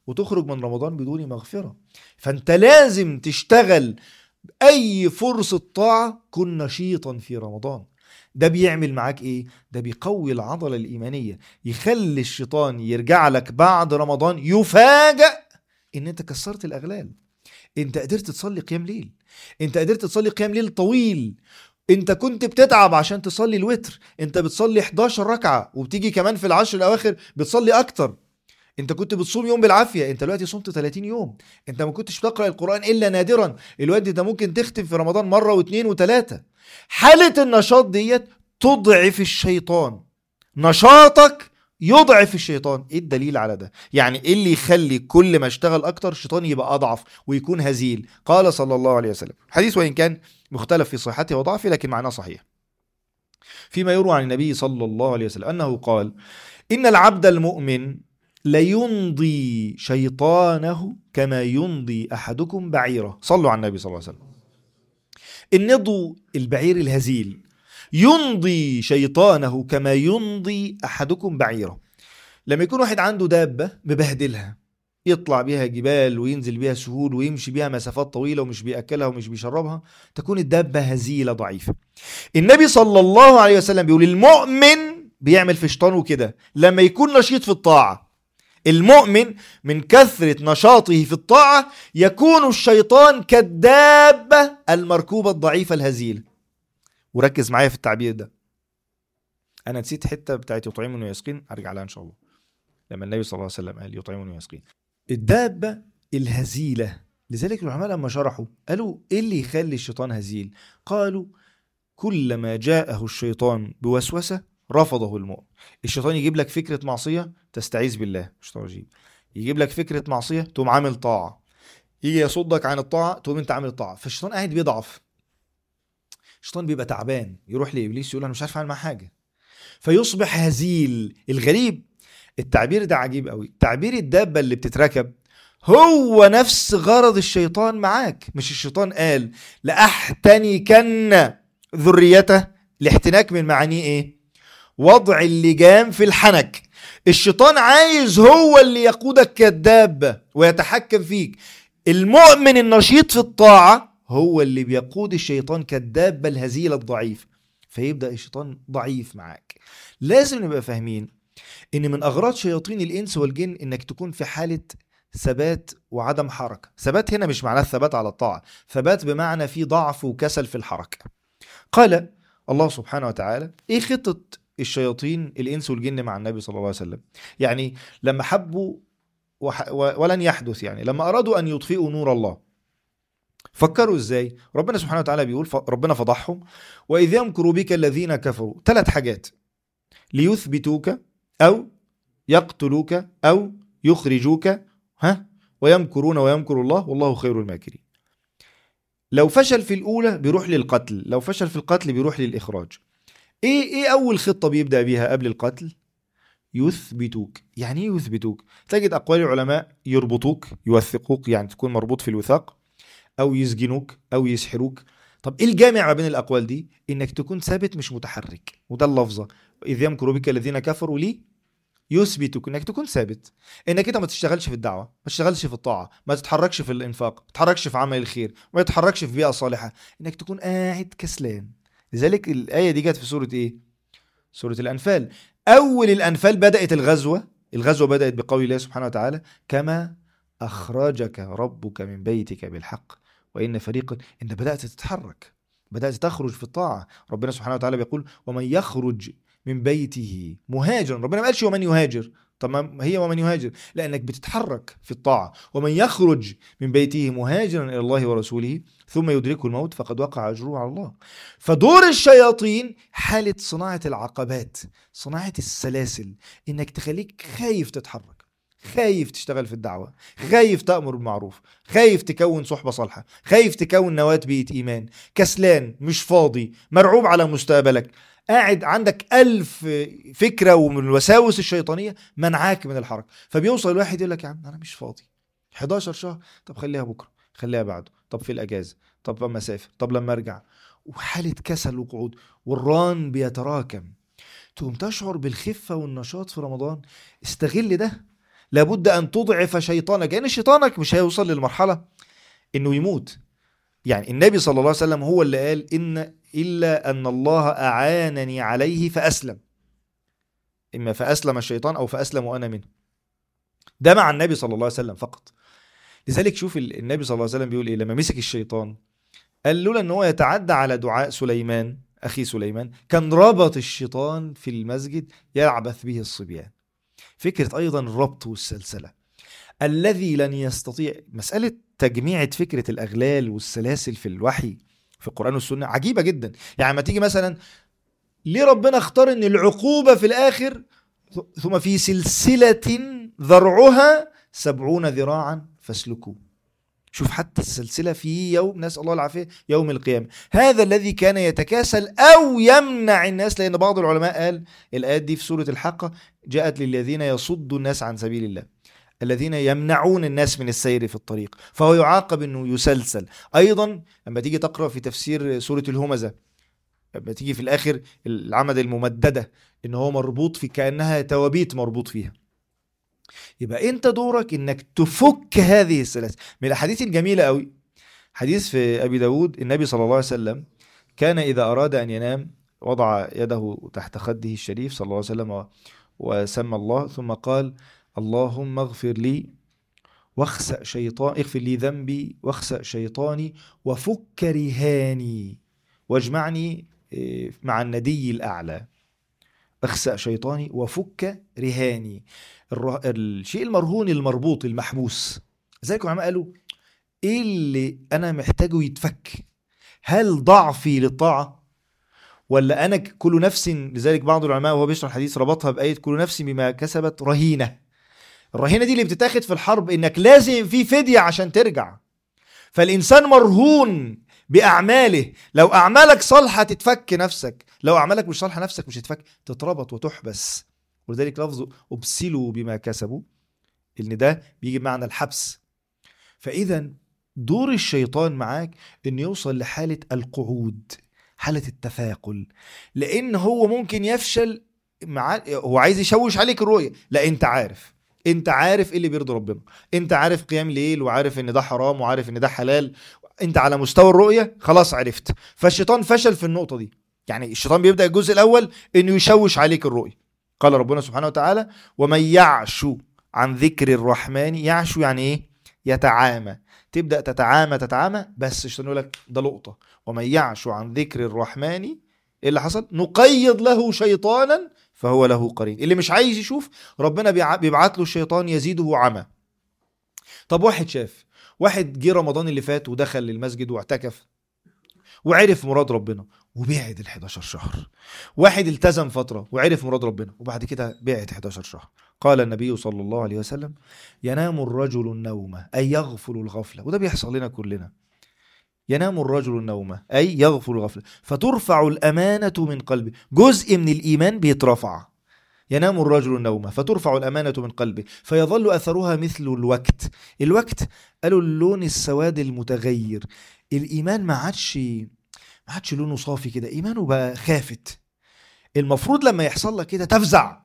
وتخرج من رمضان بدون مغفرة فانت لازم تشتغل اي فرصة طاعة كن نشيطا في رمضان ده بيعمل معاك ايه ده بيقوي العضلة الإيمانية يخلي الشيطان يرجع لك بعد رمضان يفاجأ ان انت كسرت الأغلال انت قدرت تصلي قيام ليل انت قدرت تصلي قيام ليل طويل انت كنت بتتعب عشان تصلي الوتر انت بتصلي 11 ركعة وبتيجي كمان في العشر الأواخر بتصلي أكتر انت كنت بتصوم يوم بالعافيه انت دلوقتي صمت 30 يوم انت ما كنتش بتقرا القران الا نادرا الوقت ده ممكن تختم في رمضان مره واثنين وثلاثه حاله النشاط ديت تضعف الشيطان نشاطك يضعف الشيطان ايه الدليل على ده يعني ايه اللي يخلي كل ما اشتغل اكتر الشيطان يبقى اضعف ويكون هزيل قال صلى الله عليه وسلم حديث وان كان مختلف في صحته وضعفه لكن معناه صحيح فيما يروى عن النبي صلى الله عليه وسلم انه قال ان العبد المؤمن ليمضي شيطانه كما يمضي احدكم بعيره صلوا على النبي صلى الله عليه وسلم النضو البعير الهزيل يمضي شيطانه كما يمضي احدكم بعيره لما يكون واحد عنده دابه مبهدلها يطلع بيها جبال وينزل بيها سهول ويمشي بيها مسافات طويله ومش بياكلها ومش بيشربها تكون الدابه هزيله ضعيفه النبي صلى الله عليه وسلم بيقول المؤمن بيعمل في شيطانه كده لما يكون نشيط في الطاعه المؤمن من كثرة نشاطه في الطاعة يكون الشيطان كالدابة المركوبة الضعيفة الهزيلة وركز معايا في التعبير ده أنا نسيت حتة بتاعت يطعمني ويسقين أرجع لها إن شاء الله لما النبي صلى الله عليه وسلم قال يطعمني ويسقين الدابة الهزيلة لذلك العلماء لما شرحوا قالوا إيه اللي يخلي الشيطان هزيل قالوا كلما جاءه الشيطان بوسوسة رفضه المؤمن الشيطان يجيب لك فكرة معصية تستعيذ بالله مش رجيم يجيب لك فكرة معصية تقوم عامل طاعة يجي يصدك عن الطاعة تقوم انت عامل الطاعة فالشيطان قاعد بيضعف الشيطان بيبقى تعبان يروح لابليس يقول انا مش عارف اعمل معاه حاجة فيصبح هزيل الغريب التعبير ده عجيب قوي تعبير الدابة اللي بتتركب هو نفس غرض الشيطان معاك مش الشيطان قال لأحتنكن ذريته الاحتناك من معانيه ايه وضع اللجام في الحنك الشيطان عايز هو اللي يقودك كالدابة ويتحكم فيك المؤمن النشيط في الطاعة هو اللي بيقود الشيطان كالدابة الهزيلة الضعيف فيبدأ الشيطان ضعيف معاك لازم نبقى فاهمين ان من اغراض شياطين الانس والجن انك تكون في حالة ثبات وعدم حركة ثبات هنا مش معناه الثبات على الطاعة ثبات بمعنى في ضعف وكسل في الحركة قال الله سبحانه وتعالى ايه خطة الشياطين الانس والجن مع النبي صلى الله عليه وسلم يعني لما حبوا وح... و- ولن يحدث يعني لما ارادوا ان يطفئوا نور الله فكروا ازاي ربنا سبحانه وتعالى بيقول ف... ربنا فضحهم واذ يمكر بك الذين كفروا ثلاث حاجات ليثبتوك او يقتلوك او يخرجوك ها ويمكرون ويمكر الله والله خير الماكرين لو فشل في الاولى بيروح للقتل لو فشل في القتل بيروح للاخراج ايه ايه اول خطه بيبدا بيها قبل القتل يثبتوك يعني ايه يثبتوك تجد اقوال العلماء يربطوك يوثقوك يعني تكون مربوط في الوثاق او يسجنوك او يسحروك طب ايه الجامع ما بين الاقوال دي انك تكون ثابت مش متحرك وده اللفظه اذ يمكر بك الذين كفروا لي يثبتك انك تكون ثابت انك انت ما تشتغلش في الدعوه ما تشتغلش في الطاعه ما تتحركش في الانفاق ما تتحركش في عمل الخير ما تتحركش في بيئه صالحه انك تكون قاعد كسلان لذلك الايه دي جت في سوره ايه سوره الانفال اول الانفال بدات الغزوه الغزوه بدات بقول الله سبحانه وتعالى كما اخرجك ربك من بيتك بالحق وان فريقا انت بدات تتحرك بدات تخرج في الطاعه ربنا سبحانه وتعالى بيقول ومن يخرج من بيته مهاجرا ربنا ما قالش ومن يهاجر طب ما هي ومن يهاجر لانك بتتحرك في الطاعه ومن يخرج من بيته مهاجرا الى الله ورسوله ثم يدركه الموت فقد وقع اجره على الله فدور الشياطين حاله صناعه العقبات صناعه السلاسل انك تخليك خايف تتحرك خايف تشتغل في الدعوة خايف تأمر بالمعروف خايف تكون صحبة صالحة خايف تكون نواة بيت إيمان كسلان مش فاضي مرعوب على مستقبلك قاعد عندك ألف فكرة ومن الوساوس الشيطانية منعاك من الحركة فبيوصل الواحد يقول لك يا عم أنا مش فاضي 11 شهر طب خليها بكرة خليها بعده طب في الأجازة طب لما أسافر طب لما أرجع وحالة كسل وقعود والران بيتراكم تقوم تشعر بالخفة والنشاط في رمضان استغل ده لابد ان تضعف شيطانك لان شيطانك مش هيوصل للمرحله انه يموت يعني النبي صلى الله عليه وسلم هو اللي قال ان الا ان الله اعانني عليه فاسلم اما فاسلم الشيطان او فاسلم وانا منه ده مع النبي صلى الله عليه وسلم فقط لذلك شوف ال- النبي صلى الله عليه وسلم بيقول ايه لما مسك الشيطان قال لولا ان هو يتعدى على دعاء سليمان اخي سليمان كان ربط الشيطان في المسجد يعبث به الصبيان فكره ايضا الربط والسلسله الذي لن يستطيع مساله تجميعة فكره الاغلال والسلاسل في الوحي في القران والسنه عجيبه جدا يعني ما تيجي مثلا ليه ربنا اختار ان العقوبه في الاخر ثم في سلسله ذرعها سبعون ذراعا فاسلكوه شوف حتى السلسلة في يوم نسأل الله العافية يوم القيامة هذا الذي كان يتكاسل أو يمنع الناس لأن بعض العلماء قال الآيات دي في سورة الحقة جاءت للذين يصدوا الناس عن سبيل الله الذين يمنعون الناس من السير في الطريق فهو يعاقب انه يسلسل ايضا لما تيجي تقرا في تفسير سوره الهمزه لما تيجي في الاخر العمد الممدده ان هو مربوط في كانها توابيت مربوط فيها يبقى انت دورك انك تفك هذه السلاسل من الاحاديث الجميله قوي حديث في ابي داود النبي صلى الله عليه وسلم كان اذا اراد ان ينام وضع يده تحت خده الشريف صلى الله عليه وسلم و- وسمى الله ثم قال اللهم اغفر لي واخسأ شيطان اغفر لي ذنبي واخسأ شيطاني وفك رهاني واجمعني إيه، مع الندي الأعلى اخسأ شيطاني وفك رهاني الره... الشيء المرهون المربوط المحبوس لذلك العلماء قالوا ايه اللي انا محتاجه يتفك هل ضعفي للطاعه ولا انا ك- كل نفس لذلك بعض العلماء وهو بيشرح الحديث ربطها بايه كل نفس بما كسبت رهينه الرهينه دي اللي بتتاخد في الحرب انك لازم في فديه عشان ترجع فالانسان مرهون باعماله لو اعمالك صالحه تتفك نفسك لو اعمالك مش صالحه نفسك مش هتتفك تتربط وتحبس ولذلك لفظ ابسلوا بما كسبوا ان ده بيجي بمعنى الحبس فاذا دور الشيطان معاك انه يوصل لحاله القعود حاله التثاقل لان هو ممكن يفشل مع هو عايز يشوش عليك الرؤيه لا انت عارف انت عارف ايه اللي بيرضي ربنا انت عارف قيام ليل وعارف ان ده حرام وعارف ان ده حلال انت على مستوى الرؤيه خلاص عرفت فالشيطان فشل في النقطه دي يعني الشيطان بيبدا الجزء الاول انه يشوش عليك الرؤيه قال ربنا سبحانه وتعالى ومن يعشو عن ذكر الرحمن يعشو يعني ايه يتعامى تبدا تتعامى تتعامى بس الشيطان يقول لك ده لقطه ومن يعشو عن ذكر الرحمن ايه اللي حصل نقيض له شيطانا فهو له قرين اللي مش عايز يشوف ربنا بيع- بيبعت له الشيطان يزيده عمى طب واحد شاف واحد جه رمضان اللي فات ودخل المسجد واعتكف وعرف مراد ربنا وبعد ال 11 شهر واحد التزم فتره وعرف مراد ربنا وبعد كده بعد 11 شهر قال النبي صلى الله عليه وسلم ينام الرجل النوم اي يغفل الغفله وده بيحصل لنا كلنا ينام الرجل النوم اي يغفل الغفله فترفع الامانه من قلبه جزء من الايمان بيترفع ينام الرجل النوم فترفع الأمانة من قلبه فيظل أثرها مثل الوقت الوقت قالوا اللون السواد المتغير الإيمان ما عادش ما عادش لونه صافي كده إيمانه بقى خافت المفروض لما يحصل لك كده تفزع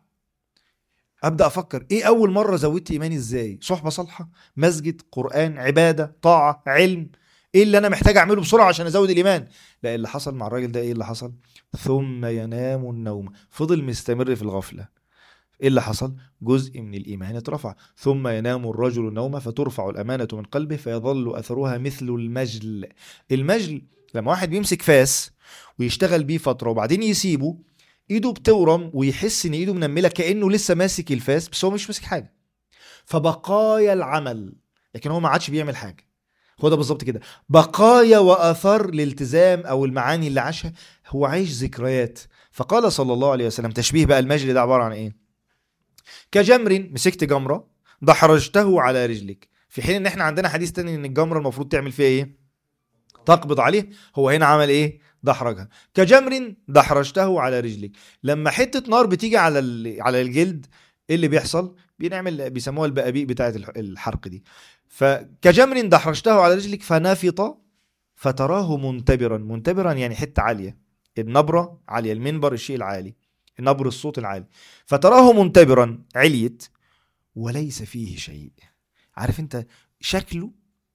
أبدأ أفكر إيه أول مرة زودت إيماني إزاي صحبة صالحة مسجد قرآن عبادة طاعة علم ايه اللي انا محتاج اعمله بسرعه عشان ازود الايمان لا اللي حصل مع الراجل ده ايه اللي حصل ثم ينام النوم فضل مستمر في الغفله ايه اللي حصل جزء من الايمان اترفع ثم ينام الرجل النوم فترفع الامانه من قلبه فيظل اثرها مثل المجل المجل لما واحد بيمسك فاس ويشتغل بيه فتره وبعدين يسيبه ايده بتورم ويحس ان ايده منمله كانه لسه ماسك الفاس بس هو مش ماسك حاجه فبقايا العمل لكن هو ما عادش بيعمل حاجه هو ده بالظبط كده بقايا واثار الالتزام او المعاني اللي عاشها هو عايش ذكريات فقال صلى الله عليه وسلم تشبيه بقى المجل ده عباره عن ايه كجمر مسكت جمره دحرجته على رجلك في حين ان احنا عندنا حديث تاني ان الجمره المفروض تعمل فيها ايه تقبض عليه هو هنا عمل ايه دحرجها كجمر دحرجته على رجلك لما حته نار بتيجي على ال- على الجلد ايه اللي بيحصل بنعمل بيسموها البقابيق بتاعه الح- الحرق دي فكجمر دحرجته على رجلك فنفط فتراه منتبرا منتبرا يعني حته عاليه النبره عاليه المنبر الشيء العالي نبر الصوت العالي فتراه منتبرا عليت وليس فيه شيء عارف انت شكله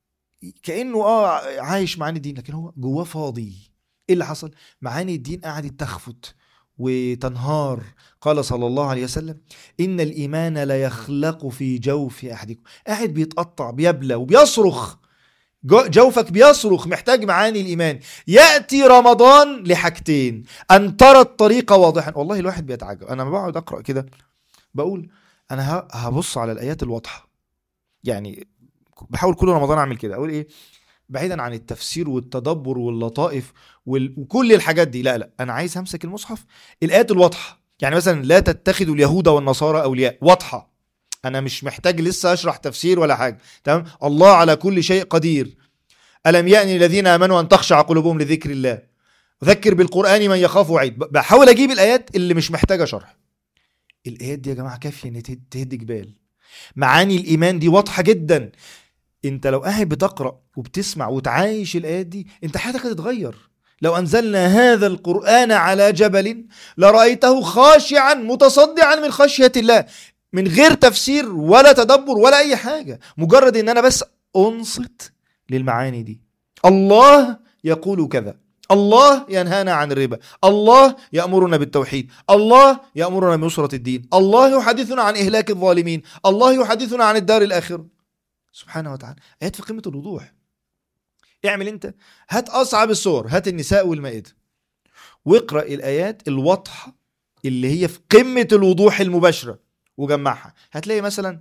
كانه اه عايش معاني الدين لكن هو جواه فاضي ايه اللي حصل معاني الدين قعدت تخفت وتنهار قال صلى الله عليه وسلم ان الايمان لا يخلق في جوف احدكم قاعد بيتقطع بيبلى وبيصرخ جو- جوفك بيصرخ محتاج معاني الايمان ياتي رمضان لحاجتين ان ترى الطريق واضحا والله الواحد بيتعجب انا لما بقعد اقرا كده بقول انا ه- هبص على الايات الواضحه يعني بحاول كل رمضان اعمل كده اقول ايه بعيدا عن التفسير والتدبر واللطائف وال... وكل الحاجات دي لا لا انا عايز همسك المصحف الايات الواضحه يعني مثلا لا تتخذوا اليهود والنصارى اولياء واضحه انا مش محتاج لسه اشرح تفسير ولا حاجه تمام الله على كل شيء قدير الم يأني الذين امنوا ان تخشع قلوبهم لذكر الله ذكر بالقران من يخاف وعيد ب- بحاول اجيب الايات اللي مش محتاجه شرح الايات دي يا جماعه كافيه ان تهد- تهد جبال معاني الايمان دي واضحه جدا انت لو قاعد بتقرا وبتسمع وتعايش الايات دي انت حياتك هتتغير لو انزلنا هذا القران على جبل لرايته خاشعا متصدعا من خشيه الله من غير تفسير ولا تدبر ولا اي حاجه مجرد ان انا بس انصت للمعاني دي الله يقول كذا الله ينهانا عن الربا الله يأمرنا بالتوحيد الله يأمرنا بنصرة الدين الله يحدثنا عن إهلاك الظالمين الله يحدثنا عن الدار الآخرة سبحانه وتعالى آيات في قمة الوضوح اعمل انت هات أصعب الصور هات النساء والمائدة واقرأ الآيات الواضحة اللي هي في قمة الوضوح المباشرة وجمعها هتلاقي مثلا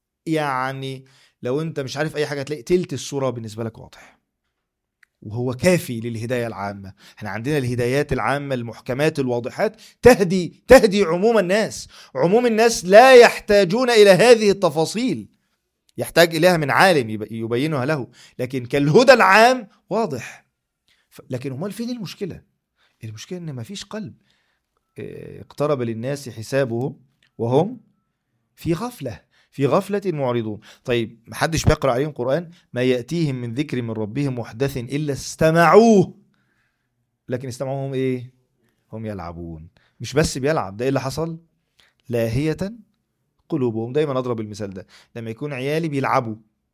يعني لو انت مش عارف اي حاجه هتلاقي تلت الصوره بالنسبه لك واضح وهو كافي للهدايه العامه احنا عندنا الهدايات العامه المحكمات الواضحات تهدي تهدي عموم الناس عموم الناس لا يحتاجون الى هذه التفاصيل يحتاج اليها من عالم يب- يبينها له لكن كالهدى العام واضح ف- لكن امال فين المشكله المشكله ان مفيش قلب اه، اقترب للناس حسابهم وهم في غفله في غفلة معرضون طيب محدش بيقرأ عليهم قرآن ما يأتيهم من ذكر من ربهم محدث إلا استمعوه لكن استمعوهم إيه هم يلعبون مش بس بيلعب ده إيه اللي حصل لاهية قلوبهم دايما أضرب المثال ده لما يكون عيالي بيلعبوا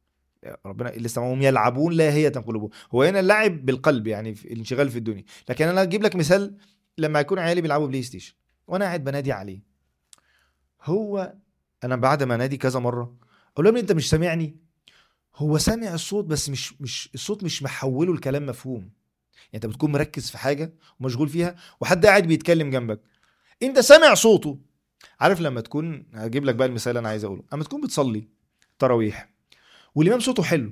ربنا اللي استمعوهم يلعبون لاهية قلوبهم هو هنا اللعب بالقلب يعني في الانشغال في الدنيا لكن أنا أجيب لك مثال لما يكون عيالي بيلعبوا بلاي ستيشن وأنا قاعد بنادي عليه هو انا بعد ما انادي كذا مره اقول لهم انت مش سامعني هو سامع الصوت بس مش مش الصوت مش محوله الكلام مفهوم يعني انت بتكون مركز في حاجه ومشغول فيها وحد قاعد بيتكلم جنبك انت سامع صوته عارف لما تكون هجيب لك بقى المثال اللي انا عايز اقوله اما تكون بتصلي تراويح والامام صوته حلو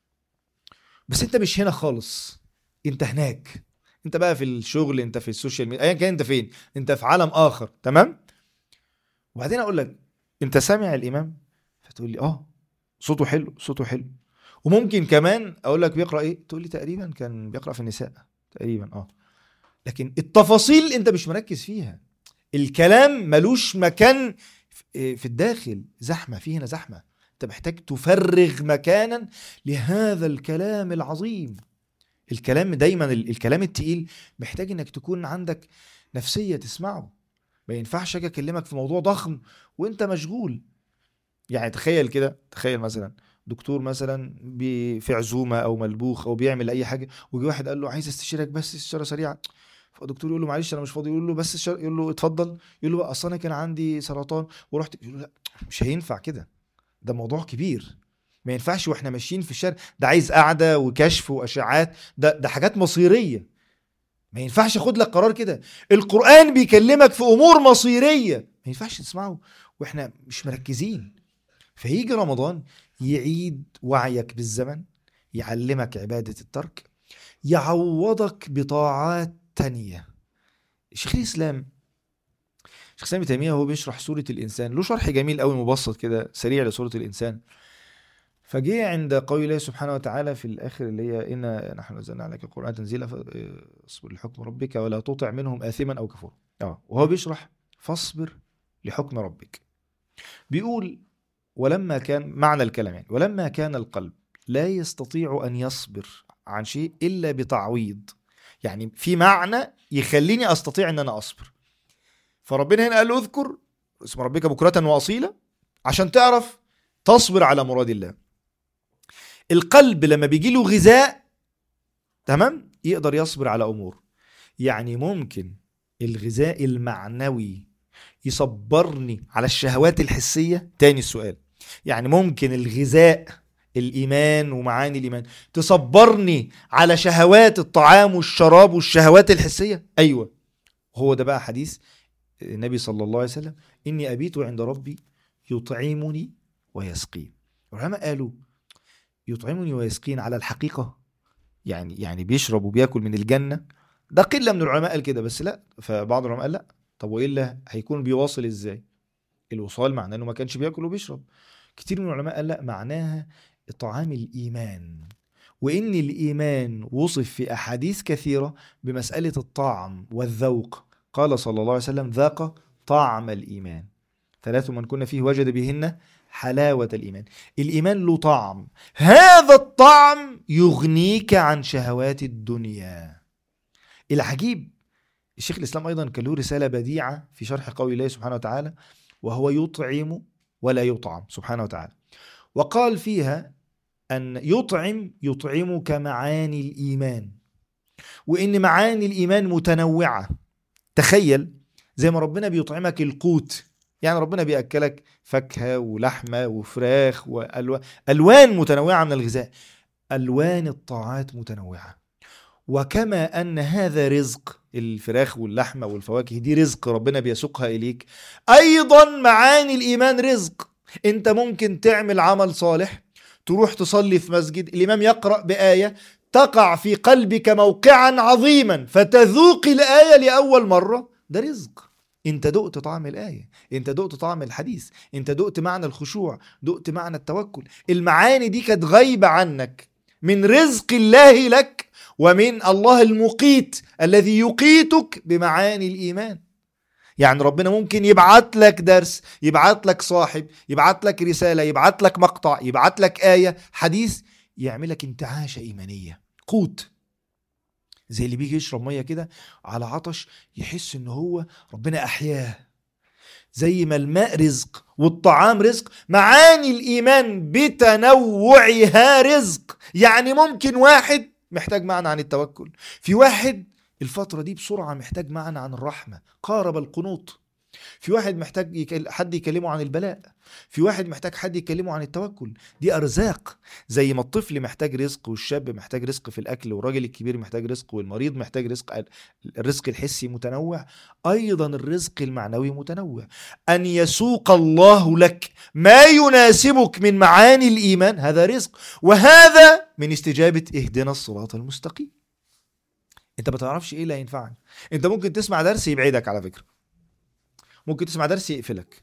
بس انت مش هنا خالص انت هناك انت بقى في الشغل انت في السوشيال ميديا ايا كان انت فين انت في عالم اخر تمام وبعدين اقول لك انت سامع الامام فتقول لي اه صوته حلو صوته حلو وممكن كمان اقول لك بيقرا ايه تقول لي تقريبا كان بيقرا في النساء تقريبا اه لكن التفاصيل انت مش مركز فيها الكلام ملوش مكان في في الداخل زحمه في هنا زحمه انت محتاج تفرغ مكانا لهذا الكلام العظيم الكلام دايما ال- الكلام التقيل محتاج انك تكون عندك نفسيه تسمعه ما ينفعش اجي اكلمك في موضوع ضخم وانت مشغول يعني تخيل كده تخيل مثلا دكتور مثلا بي- في عزومه او ملبوخ او بيعمل اي حاجه ويجي واحد قال له عايز استشيرك بس استشاره سريعه فالدكتور يقول له معلش انا مش فاضي يقول له بس استشارة يقول له اتفضل يقول له اصل انا كان عندي سرطان ورحت يقول له لا مش هينفع كده ده موضوع كبير ما ينفعش واحنا ماشيين في الشارع ده عايز قعده وكشف واشعاعات ده ده حاجات مصيريه ما ينفعش اخد لك قرار كده القران بيكلمك في امور مصيريه ما ينفعش تسمعه واحنا مش مركزين فيجي رمضان يعيد وعيك بالزمن يعلمك عباده الترك يعوضك بطاعات تانية شيخ الاسلام شيخ الاسلام ابن تيميه هو بيشرح سوره الانسان له شرح جميل قوي مبسط كده سريع لسوره الانسان فجه عند قول الله سبحانه وتعالى في الاخر اللي هي انا نحن نزلنا عليك القران تنزيلا فاصبر لحكم ربك ولا تطع منهم اثما او كفورا اه وهو بيشرح فاصبر لحكم ربك بيقول ولما كان معنى الكلام يعني ولما كان القلب لا يستطيع ان يصبر عن شيء الا بتعويض يعني في معنى يخليني استطيع ان انا اصبر فربنا هنا قال له اذكر اسم ربك بكرة واصيلا عشان تعرف تصبر على مراد الله القلب لما بيجي له غذاء تمام يقدر يصبر على امور يعني ممكن الغذاء المعنوي يصبرني على الشهوات الحسيه تاني السؤال يعني ممكن الغذاء الايمان ومعاني الايمان تصبرني على شهوات الطعام والشراب والشهوات الحسيه ايوه هو ده بقى حديث النبي صلى الله عليه وسلم اني ابيت عند ربي يطعمني ويسقين العلماء قالوا يطعمني ويسقين على الحقيقه يعني يعني بيشرب وبياكل من الجنه ده قله من العلماء قال كده بس لا فبعض العلماء قال لا طب والا هيكون بيواصل ازاي الوصال معناه انه ما كانش بياكل وبيشرب كتير من العلماء قال لا معناها طعام الايمان وان الايمان وصف في احاديث كثيره بمساله الطعم والذوق قال صلى الله عليه وسلم ذاق طعم الايمان ثلاث من كنا فيه وجد بهن حلاوه الايمان الايمان له طعم هذا الطعم يغنيك عن شهوات الدنيا العجيب الشيخ الاسلام ايضا كان له رساله بديعه في شرح قول الله سبحانه وتعالى وهو يطعم ولا يطعم سبحانه وتعالى وقال فيها ان يطعم يطعمك معاني الايمان وان معاني الايمان متنوعه تخيل زي ما ربنا بيطعمك القوت يعني ربنا بياكلك فاكهه ولحمه وفراخ والوان الوان متنوعه من الغذاء الوان الطاعات متنوعه وكما ان هذا رزق الفراخ واللحمه والفواكه دي رزق ربنا بيسوقها اليك ايضا معاني الايمان رزق انت ممكن تعمل عمل صالح تروح تصلي في مسجد الامام يقرا بايه تقع في قلبك موقعا عظيما فتذوق الايه لاول مره ده رزق انت دقت طعم الايه انت دقت طعم الحديث انت دقت معنى الخشوع دقت معنى التوكل المعاني دي كانت غايبه عنك من رزق الله لك ومن الله المقيت الذي يقيتك بمعاني الايمان يعني ربنا ممكن يبعت لك درس يبعت لك صاحب يبعت لك رساله يبعت لك مقطع يبعت لك ايه حديث يعملك انتعاشه ايمانيه قوت زي اللي بيجي يشرب ميه كده على عطش يحس ان هو ربنا احياه زي ما الماء رزق والطعام رزق معاني الايمان بتنوعها رزق يعني ممكن واحد محتاج معنى عن التوكل في واحد الفترة دي بسرعة محتاج معنى عن الرحمة قارب القنوط في واحد محتاج يكل... حد يكلمه عن البلاء في واحد محتاج حد يكلمه عن التوكل دي أرزاق زي ما الطفل محتاج رزق والشاب محتاج رزق في الأكل والراجل الكبير محتاج رزق والمريض محتاج رزق الرزق الحسي متنوع أيضا الرزق المعنوي متنوع أن يسوق الله لك ما يناسبك من معاني الإيمان هذا رزق وهذا من استجابة اهدنا الصراط المستقيم انت ما تعرفش ايه اللي هينفعك انت ممكن تسمع درس يبعدك على فكره ممكن تسمع درس يقفلك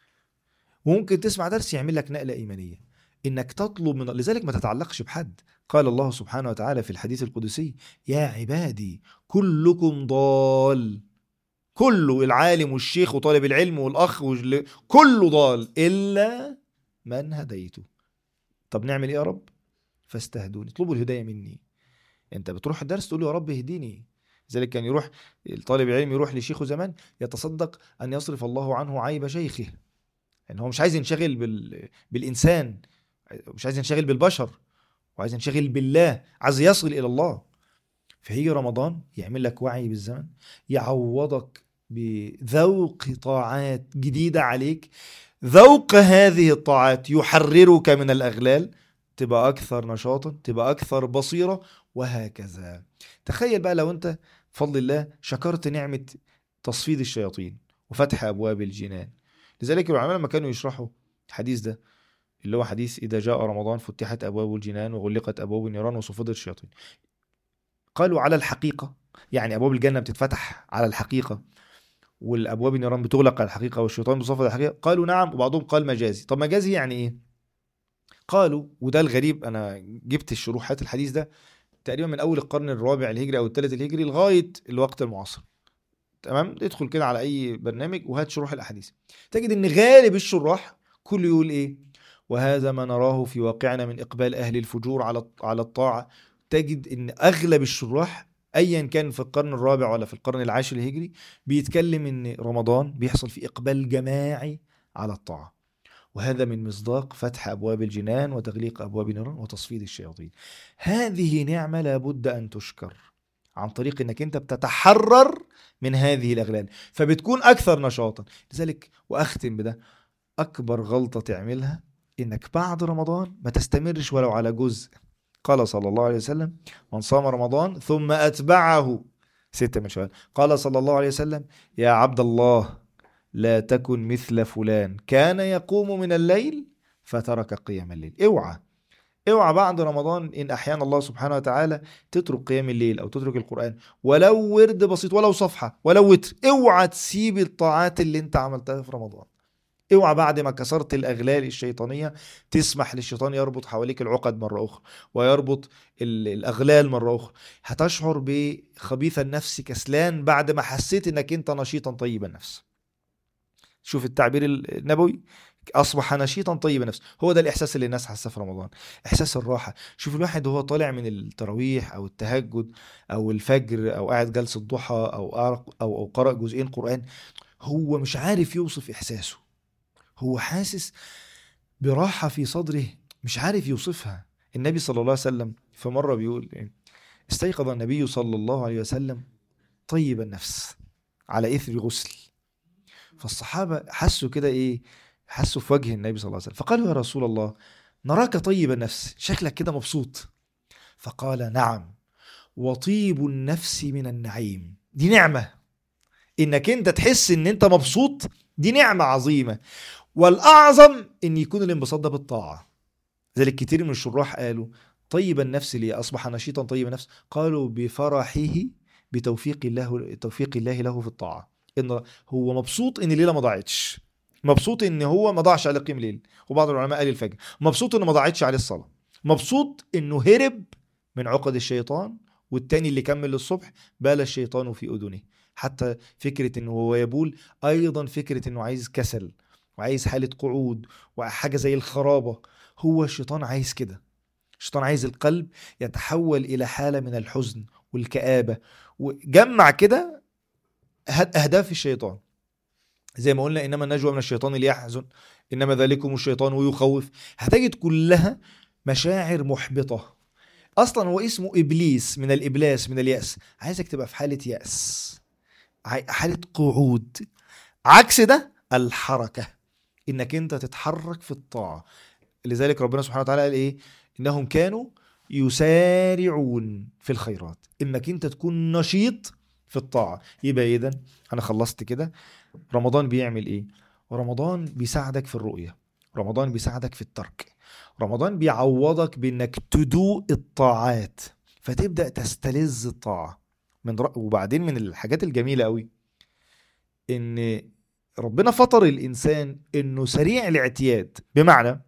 وممكن تسمع درس يعمل لك نقله ايمانيه انك تطلب من لذلك ما تتعلقش بحد قال الله سبحانه وتعالى في الحديث القدسي يا عبادي كلكم ضال كله العالم والشيخ وطالب العلم والاخ وجل... كله ضال الا من هديته طب نعمل ايه يا رب فاستهدوني اطلبوا الهدايه مني انت بتروح الدرس تقول يا رب اهديني لذلك كان يروح الطالب العلم يروح لشيخه زمان يتصدق ان يصرف الله عنه عيب شيخه يعني هو مش عايز ينشغل بال... بالانسان مش عايز ينشغل بالبشر وعايز ينشغل بالله عايز يصل الى الله فهيجي رمضان يعمل لك وعي بالزمن يعوضك بذوق طاعات جديده عليك ذوق هذه الطاعات يحررك من الاغلال تبقى اكثر نشاطا تبقى اكثر بصيره وهكذا تخيل بقى لو انت بفضل الله شكرت نعمه تصفيد الشياطين وفتح ابواب الجنان لذلك العلماء لما كانوا يشرحوا الحديث ده اللي هو حديث اذا جاء رمضان فتحت ابواب الجنان وغلقت ابواب النيران وصفدت الشياطين قالوا على الحقيقه يعني ابواب الجنه بتتفتح على الحقيقه والابواب النيران بتغلق على الحقيقه والشيطان بيصفد على الحقيقه قالوا نعم وبعضهم قال مجازي طب مجازي يعني ايه قالوا وده الغريب انا جبت الشروحات الحديث ده تقريبا من اول القرن الرابع الهجري او الثالث الهجري لغايه الوقت المعاصر تمام ادخل كده على اي برنامج وهات شروح الاحاديث تجد ان غالب الشراح كله يقول ايه وهذا ما نراه في واقعنا من اقبال اهل الفجور على على الطاعه تجد ان اغلب الشراح ايا كان في القرن الرابع ولا في القرن العاشر الهجري بيتكلم ان رمضان بيحصل فيه اقبال جماعي على الطاعه وهذا من مصداق فتح أبواب الجنان وتغليق أبواب النيران وتصفيد الشياطين هذه نعمة لابد أن تشكر عن طريق أنك أنت بتتحرر من هذه الأغلال فبتكون أكثر نشاطا لذلك وأختم بده أكبر غلطة تعملها إنك بعد رمضان ما تستمرش ولو على جزء قال صلى الله عليه وسلم من صام رمضان ثم أتبعه ستة من شوال قال صلى الله عليه وسلم يا عبد الله لا تكن مثل فلان كان يقوم من الليل فترك قيام الليل اوعى اوعى بعد رمضان ان احيانا الله سبحانه وتعالى تترك قيام الليل او تترك القران ولو ورد بسيط ولو صفحه ولو وتر اوعى تسيب الطاعات اللي انت عملتها في رمضان اوعى بعد ما كسرت الاغلال الشيطانيه تسمح للشيطان يربط حواليك العقد مره اخرى ويربط ال- الاغلال مره اخرى هتشعر بخبيث النفس كسلان بعد ما حسيت انك انت نشيطا طيب النفس شوف التعبير النبوي اصبح نشيطا طيب النفس هو ده الاحساس اللي الناس حاسه في رمضان احساس الراحه شوف الواحد وهو طالع من التراويح او التهجد او الفجر او قاعد جلسه ضحى او أرق- او او قرأ جزئين قرآن هو مش عارف يوصف احساسه هو حاسس براحه في صدره مش عارف يوصفها النبي صلى الله عليه وسلم في مره بيقول إيه؟ استيقظ النبي صلى الله عليه وسلم طيب النفس على اثر غسل فالصحابه حسوا كده ايه حسوا في وجه النبي صلى الله عليه وسلم فقالوا يا رسول الله نراك طيب النفس شكلك كده مبسوط فقال نعم وطيب النفس من النعيم دي نعمه انك انت تحس ان انت مبسوط دي نعمه عظيمه والاعظم ان يكون الانبساط ده بالطاعه ذلك كتير من الشراح قالوا طيب النفس ليه اصبح نشيطا طيب النفس قالوا بفرحه بتوفيق الله توفيق الله له في الطاعه ان هو مبسوط ان الليله ما ضاعتش مبسوط ان هو ما ضاعش عليه قيام ليل وبعض العلماء قال الفجر مبسوط انه ما ضاعتش عليه الصلاه مبسوط انه هرب من عقد الشيطان والتاني اللي كمل للصبح بال الشيطان في اذنه حتى فكره انه هو يبول ايضا فكره انه عايز كسل وعايز حاله قعود وحاجه زي الخرابه هو الشيطان عايز كده الشيطان عايز القلب يتحول الى حاله من الحزن والكآبه وجمع كده هد- اهداف الشيطان زي ما قلنا انما النجوى من الشيطان ليحزن انما ذلكم الشيطان يخوف هتجد كلها مشاعر محبطه اصلا هو اسمه ابليس من الابلاس من الياس عايزك تبقى في حاله ياس عاي- حاله قعود عكس ده الحركه انك انت تتحرك في الطاعه لذلك ربنا سبحانه وتعالى قال ايه انهم كانوا يسارعون في الخيرات انك انت تكون نشيط في الطاعه يبقى اذا انا خلصت كده رمضان بيعمل ايه رمضان بيساعدك في الرؤيه رمضان بيساعدك في الترك رمضان بيعوضك بانك تدوق الطاعات فتبدا تستلذ الطاعه من رأ... وبعدين من الحاجات الجميله قوي ان ربنا فطر الانسان انه سريع الاعتياد بمعنى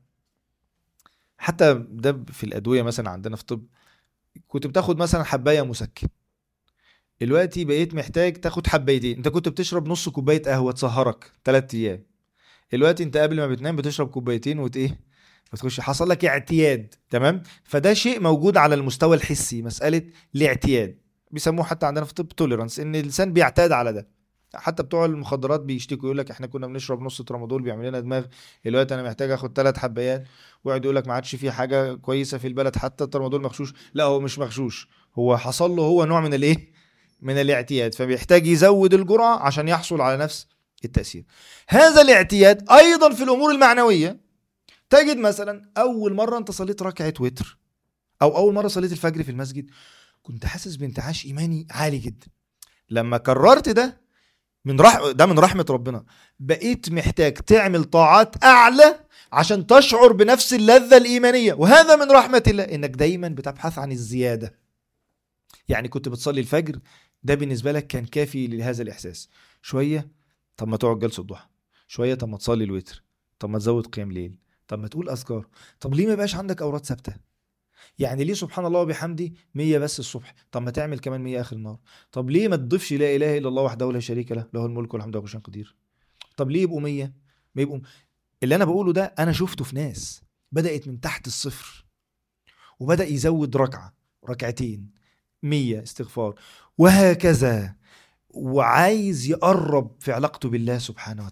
حتى ده في الادويه مثلا عندنا في الطب كنت بتاخد مثلا حبايه مسكن دلوقتي بقيت محتاج تاخد حبايتين انت كنت بتشرب نص كوبايه قهوه تسهرك ثلاث ايام دلوقتي انت قبل ما بتنام بتشرب كوبايتين وت ايه بتخش حصل لك اعتياد تمام فده شيء موجود على المستوى الحسي مساله الاعتياد بيسموه حتى عندنا في الطب توليرانس ان الانسان بيعتاد على ده حتى بتوع المخدرات بيشتكوا يقول لك احنا كنا بنشرب نص ترامادول بيعمل لنا دماغ دلوقتي انا محتاج اخد ثلاث حبايات ويقعد يقول لك ما عادش في حاجه كويسه في البلد حتى الترامادول مغشوش لا هو مش مغشوش هو حصل له هو نوع من الايه من الاعتياد فبيحتاج يزود الجرعه عشان يحصل على نفس التاثير هذا الاعتياد ايضا في الامور المعنويه تجد مثلا اول مره انت صليت ركعه وتر او اول مره صليت الفجر في المسجد كنت حاسس بانتعاش ايماني عالي جدا لما كررت ده من رح... ده من رحمه ربنا بقيت محتاج تعمل طاعات اعلى عشان تشعر بنفس اللذه الايمانيه وهذا من رحمه الله انك دايما بتبحث عن الزياده يعني كنت بتصلي الفجر ده بالنسبه لك كان كافي لهذا الاحساس شويه طب ما تقعد جلسه ضحى شويه طب ما تصلي الوتر طب ما تزود قيام ليل طب ما تقول اذكار طب ليه ما يبقاش عندك اوراد ثابته يعني ليه سبحان الله وبحمده 100 بس الصبح طب ما تعمل كمان 100 اخر النهار طب ليه ما تضيفش لا اله الا الله وحده لا شريك له له الملك والحمد لله كل شيء قدير طب ليه يبقوا 100 ما يبقوا اللي انا بقوله ده انا شفته في ناس بدات من تحت الصفر وبدا يزود ركعه ركعتين 100 استغفار وهكذا وعايز يقرب في علاقته بالله سبحانه وتعالى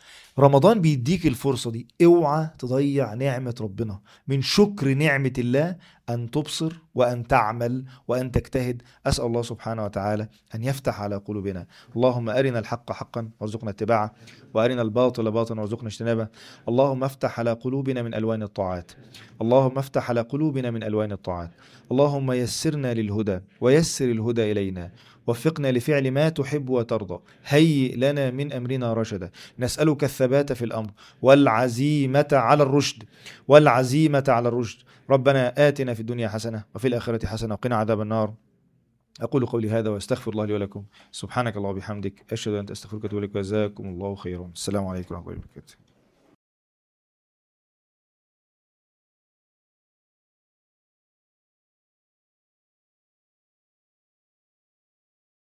رمضان بيديك الفرصة دي اوعى تضيع نعمة ربنا من شكر نعمة الله أن تبصر وأن تعمل وأن تجتهد أسأل الله سبحانه وتعالى أن يفتح على قلوبنا اللهم أرنا الحق حقا وارزقنا اتباعه وأرنا الباطل باطلا وارزقنا اجتنابه اللهم افتح على قلوبنا من ألوان الطاعات اللهم افتح على قلوبنا من ألوان الطاعات اللهم يسرنا للهدى ويسر الهدى إلينا وفقنا لفعل ما تحب وترضى هيئ لنا من أمرنا رشدا نسألك الثبات في الأمر والعزيمة على الرشد والعزيمة على الرشد ربنا آتنا في الدنيا حسنة وفي الآخرة حسنة وقنا عذاب النار أقول قولي هذا وأستغفر الله لي ولكم سبحانك اللهم وبحمدك أشهد أن لا إله إلا أنت أستغفرك وأتوب إليك وجزاكم الله خيرا السلام عليكم ورحمة الله وبركاته